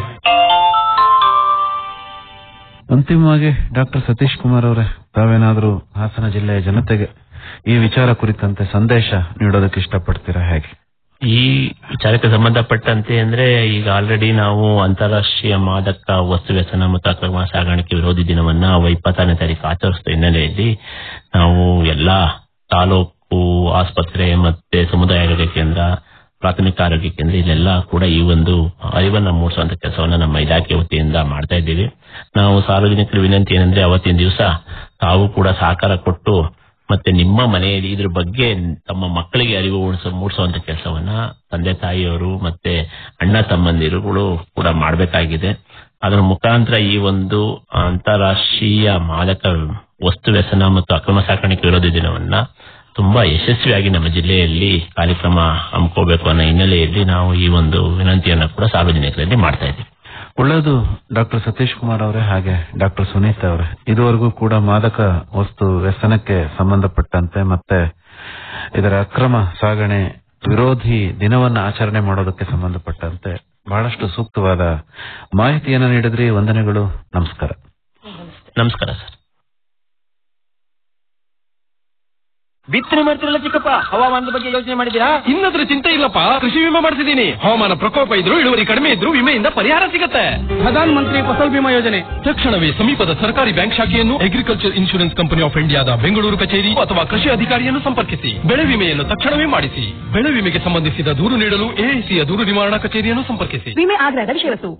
ಅಂತಿಮವಾಗಿ ಡಾಕ್ಟರ್ ಸತೀಶ್ ಕುಮಾರ್ ಅವರೇ ತಾವೇನಾದರೂ ಹಾಸನ ಜಿಲ್ಲೆಯ ಜನತೆಗೆ ಈ ವಿಚಾರ ಕುರಿತಂತೆ ಸಂದೇಶ ನೀಡೋದಕ್ಕೆ ಇಷ್ಟಪಡ್ತೀರಾ ಹೇಗೆ ಈ ವಿಚಾರಕ್ಕೆ ಸಂಬಂಧಪಟ್ಟಂತೆ ಅಂದ್ರೆ ಈಗ ಆಲ್ರೆಡಿ ನಾವು ಅಂತಾರಾಷ್ಟ್ರೀಯ ಮಾದಕ ವಸ್ತು ವ್ಯಸನ ಮತ್ತು ಅಕ್ರಮ ಸಾಗಾಣಿಕೆ ವಿರೋಧಿ ದಿನವನ್ನ ಅವ ಇಪ್ಪತ್ತಾರನೇ ತಾರೀಕು ಆಚರಿಸಿದ ಹಿನ್ನೆಲೆಯಲ್ಲಿ ನಾವು ಎಲ್ಲಾ ತಾಲೂಕು ಆಸ್ಪತ್ರೆ ಮತ್ತೆ ಸಮುದಾಯ ಆರೋಗ್ಯ ಕೇಂದ್ರ ಪ್ರಾಥಮಿಕ ಆರೋಗ್ಯ ಕೇಂದ್ರ ಇಲ್ಲೆಲ್ಲ ಕೂಡ ಈ ಒಂದು ಅರಿವನ್ನ ಮೂಡಿಸುವಂತ ಕೆಲಸವನ್ನ ನಮ್ಮ ಇಲಾಖೆ ವತಿಯಿಂದ ಮಾಡ್ತಾ ಇದ್ದೀವಿ ನಾವು ಸಾರ್ವಜನಿಕರ ವಿನಂತಿ ಏನಂದ್ರೆ ಅವತ್ತಿನ ದಿವಸ ತಾವು ಕೂಡ ಸಹಕಾರ ಕೊಟ್ಟು ಮತ್ತೆ ನಿಮ್ಮ ಮನೆಯಲ್ಲಿ ಇದ್ರ ಬಗ್ಗೆ ತಮ್ಮ ಮಕ್ಕಳಿಗೆ ಅರಿವು ಮೂಡಿಸ ಮೂಡಿಸುವಂತ ಕೆಲಸವನ್ನ ತಂದೆ ತಾಯಿಯವರು ಮತ್ತೆ ಅಣ್ಣ ತಮ್ಮಂದಿರುಗಳು ಕೂಡ ಮಾಡಬೇಕಾಗಿದೆ ಅದರ ಮುಖಾಂತರ ಈ ಒಂದು ಅಂತಾರಾಷ್ಟ್ರೀಯ ಮಾದಕ ವಸ್ತು ವ್ಯಸನ ಮತ್ತು ಅಕ್ರಮ ಸಾಗಾಣಿಕೆ ವಿರೋಧಿ ದಿನವನ್ನ ತುಂಬಾ ಯಶಸ್ವಿಯಾಗಿ ನಮ್ಮ ಜಿಲ್ಲೆಯಲ್ಲಿ ಕಾರ್ಯಕ್ರಮ ಹಮ್ಮಿಕೋಬೇಕು ಅನ್ನೋ ಹಿನ್ನೆಲೆಯಲ್ಲಿ ನಾವು ಈ ಒಂದು ವಿನಂತಿಯನ್ನ ಕೂಡ ಸಾರ್ವಜನಿಕರಲ್ಲಿ ಮಾಡ್ತಾ ಇದ್ದೀವಿ ಒಳ್ಳೆಯದು ಡಾಕ್ಟರ್ ಸತೀಶ್ ಕುಮಾರ್ ಅವರೇ ಹಾಗೆ ಡಾಕ್ಟರ್ ಸುನೀತಾ ಅವರೇ ಇದುವರೆಗೂ ಕೂಡ ಮಾದಕ ವಸ್ತು ವ್ಯಸನಕ್ಕೆ ಸಂಬಂಧಪಟ್ಟಂತೆ ಮತ್ತೆ ಇದರ ಅಕ್ರಮ ಸಾಗಣೆ ವಿರೋಧಿ ದಿನವನ್ನ ಆಚರಣೆ ಮಾಡೋದಕ್ಕೆ ಸಂಬಂಧಪಟ್ಟಂತೆ ಬಹಳಷ್ಟು ಸೂಕ್ತವಾದ ಮಾಹಿತಿಯನ್ನು ನೀಡಿದ್ರಿ ವಂದನೆಗಳು ನಮಸ್ಕಾರ ನಮಸ್ಕಾರ ಸರ್ ಬಿತ್ತನೆ ಮಾಡ್ತಿರಲ್ಲ ಚಿಕ್ಕಪ್ಪ ಹವಾಮಾನದ ಬಗ್ಗೆ ಯೋಚನೆ ಮಾಡಿದ್ದೀರಾ ಇನ್ನದ್ರ ಚಿಂತೆ ಇಲ್ಲಪ್ಪ ಕೃಷಿ ವಿಮೆ ಮಾಡಿಸಿದೀನಿ ಹವಾಮಾನ ಪ್ರಕೋಪ ಇದ್ರು ಇಳುವರಿ ಕಡಿಮೆ ಇದ್ರು ವಿಮೆಯಿಂದ ಪರಿಹಾರ ಸಿಗತ್ತೆ ಪ್ರಧಾನ ಮಂತ್ರಿ ಫಸಲ್ ಬಿಮಾ ಯೋಜನೆ ತಕ್ಷಣವೇ ಸಮೀಪದ ಸರ್ಕಾರಿ ಬ್ಯಾಂಕ್ ಶಾಖೆಯನ್ನು ಅಗ್ರಿಕಲ್ಚರ್ ಇನ್ಶೂರೆನ್ಸ್ ಕಂಪನಿ ಆಫ್ ಇಂಡಿಯಾದ ಬೆಂಗಳೂರು ಕಚೇರಿ ಅಥವಾ ಕೃಷಿ ಅಧಿಕಾರಿಯನ್ನು ಸಂಪರ್ಕಿಸಿ ಬೆಳೆ ವಿಮೆಯನ್ನು ತಕ್ಷಣವೇ ಮಾಡಿಸಿ ಬೆಳೆ ವಿಮೆಗೆ ಸಂಬಂಧಿಸಿದ ದೂರು ನೀಡಲು ಎಐಸಿಯ ದೂರು ನಿವಾರಣಾ ಕಚೇರಿಯನ್ನು ಸಂಪರ್ಕಿಸಿ ವಿಮೆ ಆಗ್ರಹದ ವಿಷಯವಸ್ತು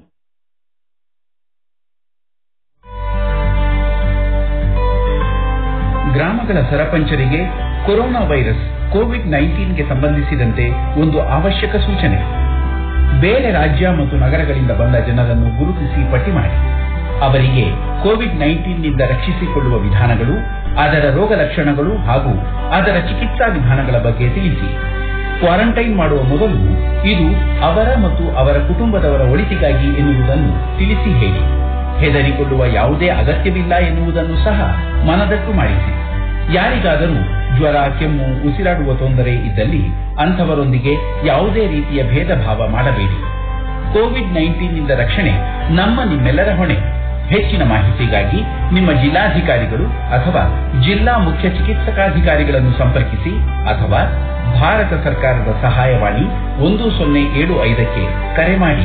ಗ್ರಾಮಗಳ ಸರಪಂಚರಿಗೆ ಕೊರೋನಾ ವೈರಸ್ ಕೋವಿಡ್ ನೈನ್ಟೀನ್ಗೆ ಸಂಬಂಧಿಸಿದಂತೆ ಒಂದು ಅವಶ್ಯಕ ಸೂಚನೆ ಬೇರೆ ರಾಜ್ಯ ಮತ್ತು ನಗರಗಳಿಂದ ಬಂದ ಜನರನ್ನು ಗುರುತಿಸಿ ಪಟ್ಟಿ ಮಾಡಿ ಅವರಿಗೆ ಕೋವಿಡ್ ನೈನ್ಟೀನ್ನಿಂದ ರಕ್ಷಿಸಿಕೊಳ್ಳುವ ವಿಧಾನಗಳು ಅದರ ರೋಗ ಲಕ್ಷಣಗಳು ಹಾಗೂ ಅದರ ಚಿಕಿತ್ಸಾ ವಿಧಾನಗಳ ಬಗ್ಗೆ ತಿಳಿಸಿ ಕ್ವಾರಂಟೈನ್ ಮಾಡುವ ಮೊದಲು ಇದು ಅವರ ಮತ್ತು ಅವರ ಕುಟುಂಬದವರ ಒಳಿತಿಗಾಗಿ ಎನ್ನುವುದನ್ನು ತಿಳಿಸಿ ಹೇಳಿ ಹೆದರಿಕೊಳ್ಳುವ ಯಾವುದೇ ಅಗತ್ಯವಿಲ್ಲ ಎನ್ನುವುದನ್ನು ಸಹ ಮನದಟ್ಟು ಮಾಡಿಸಿ ಯಾರಿಗಾದರೂ ಜ್ವರ ಕೆಮ್ಮು ಉಸಿರಾಡುವ ತೊಂದರೆ ಇದ್ದಲ್ಲಿ ಅಂಥವರೊಂದಿಗೆ ಯಾವುದೇ ರೀತಿಯ ಭೇದ ಭಾವ ಮಾಡಬೇಡಿ ಕೋವಿಡ್ ನೈನ್ಟೀನ್ನಿಂದ ರಕ್ಷಣೆ ನಮ್ಮ ನಿಮ್ಮೆಲ್ಲರ ಹೊಣೆ ಹೆಚ್ಚಿನ ಮಾಹಿತಿಗಾಗಿ ನಿಮ್ಮ ಜಿಲ್ಲಾಧಿಕಾರಿಗಳು ಅಥವಾ ಜಿಲ್ಲಾ ಮುಖ್ಯ ಚಿಕಿತ್ಸಕಾಧಿಕಾರಿಗಳನ್ನು ಸಂಪರ್ಕಿಸಿ ಅಥವಾ ಭಾರತ ಸರ್ಕಾರದ ಸಹಾಯವಾಣಿ ಒಂದು ಸೊನ್ನೆ ಏಳು ಐದಕ್ಕೆ ಕರೆ ಮಾಡಿ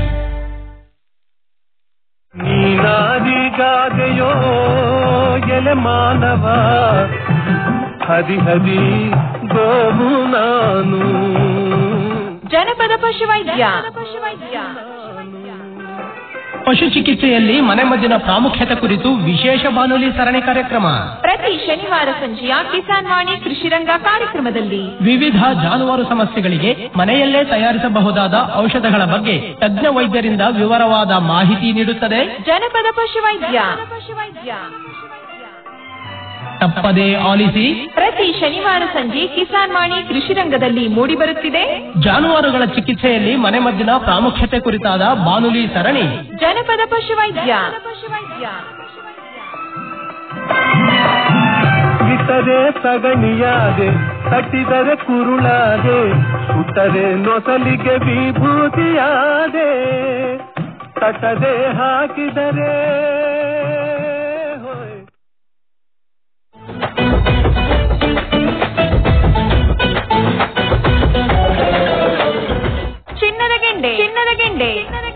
ನೀನಾದಿಗಾದೆಯೋ ಎಲೆ ಮಾನವ ಹದಿ ಹದಿ ಗೋವು ನಾನು ಜನಪದ ಪಶುವೈದ್ಯ ಪಶು ಚಿಕಿತ್ಸೆಯಲ್ಲಿ ಮನೆಮದ್ದಿನ ಪ್ರಾಮುಖ್ಯತೆ ಕುರಿತು ವಿಶೇಷ ಬಾನುಲಿ ಸರಣಿ ಕಾರ್ಯಕ್ರಮ ಪ್ರತಿ ಶನಿವಾರ ಸಂಜೆಯ ಕಿಸಾನ್ ವಾಣಿ ಕೃಷಿರಂಗ ಕಾರ್ಯಕ್ರಮದಲ್ಲಿ ವಿವಿಧ ಜಾನುವಾರು ಸಮಸ್ಯೆಗಳಿಗೆ ಮನೆಯಲ್ಲೇ ತಯಾರಿಸಬಹುದಾದ ಔಷಧಗಳ ಬಗ್ಗೆ ತಜ್ಞ ವೈದ್ಯರಿಂದ ವಿವರವಾದ ಮಾಹಿತಿ ನೀಡುತ್ತದೆ ಜನಪದ ಪಶುವೈದ್ಯ ತಪ್ಪದೇ ಆಲಿಸಿ ಪ್ರತಿ ಶನಿವಾರ ಸಂಜೆ ಕಿಸಾನ್ ವಾಣಿ ಕೃಷಿರಂಗದಲ್ಲಿ ಮೂಡಿಬರುತ್ತಿದೆ ಜಾನುವಾರುಗಳ ಚಿಕಿತ್ಸೆಯಲ್ಲಿ ಮನೆಮದ್ದಿನ ಪ್ರಾಮುಖ್ಯತೆ ಕುರಿತಾದ ಬಾನುಲಿ ಸರಣಿ ಜನಪದ ಪಶುವೈದ್ಯ ಇಟ್ಟರೆ ಸಗಣಿಯಾದೆ ತಟ್ಟಿದರೆ ಕುರುಳಾದೆ ಸುಟ್ಟರೆ ನೊಸಲಿಗೆ ವಿಭೂತಿಯಾದೆ ತಟ್ಟದೆ ಹಾಕಿದರೆ ಹೋಯ್. ಚಿನ್ನದ ಗೆಂಡೆ ಚಿನ್ನದ ಗೆಂಡೆ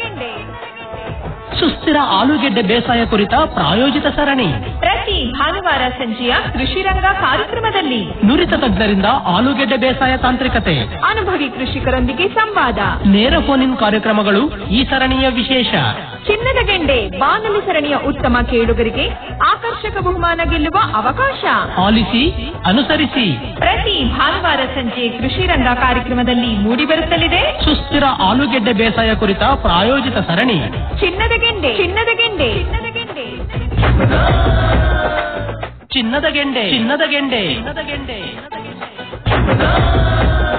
ಸುಸ್ಥಿರ ಆಲೂಗೆಡ್ಡೆ ಬೇಸಾಯ ಕುರಿತ ಪ್ರಾಯೋಜಿತ ಸರಣಿ ಪ್ರತಿ ಭಾನುವಾರ ಸಂಜೆಯ ಕೃಷಿರಂಗ ಕಾರ್ಯಕ್ರಮದಲ್ಲಿ ನುರಿತ ತಜ್ಞರಿಂದ ಆಲೂಗೆಡ್ಡೆ ಬೇಸಾಯ ತಾಂತ್ರಿಕತೆ ಅನುಭವಿ ಕೃಷಿಕರೊಂದಿಗೆ ಸಂವಾದ ನೇರ ಫೋನ್ ಇನ್ ಕಾರ್ಯಕ್ರಮಗಳು ಈ ಸರಣಿಯ ವಿಶೇಷ ಚಿನ್ನದ ಗೆಂಡೆ ಬಾನುಲಿ ಸರಣಿಯ ಉತ್ತಮ ಕೇಳುಗರಿಗೆ ಆಕರ್ಷಕ ಬಹುಮಾನ ಗೆಲ್ಲುವ ಅವಕಾಶ ಆಲಿಸಿ ಅನುಸರಿಸಿ ಪ್ರತಿ ಭಾನುವಾರ ಸಂಜೆ ಕೃಷಿರಂಗ ಕಾರ್ಯಕ್ರಮದಲ್ಲಿ ಮೂಡಿಬರುತ್ತಲಿದೆ ಸುಸ್ಥಿರ ಆಲೂಗೆಡ್ಡೆ ಬೇಸಾಯ ಕುರಿತ ಪ್ರಾಯೋಜಿತ ಸರಣಿ ಚಿನ್ನದ ಗೆಂಡೆ ಚಿನ್ನದ ಗೆಂಡೆ ಚಿನ್ನದ ಗೆಂಡೆ ಚಿನ್ನದ ಗೆಂಡೆ ಚಿನ್ನದ ಗೆಂಡೆ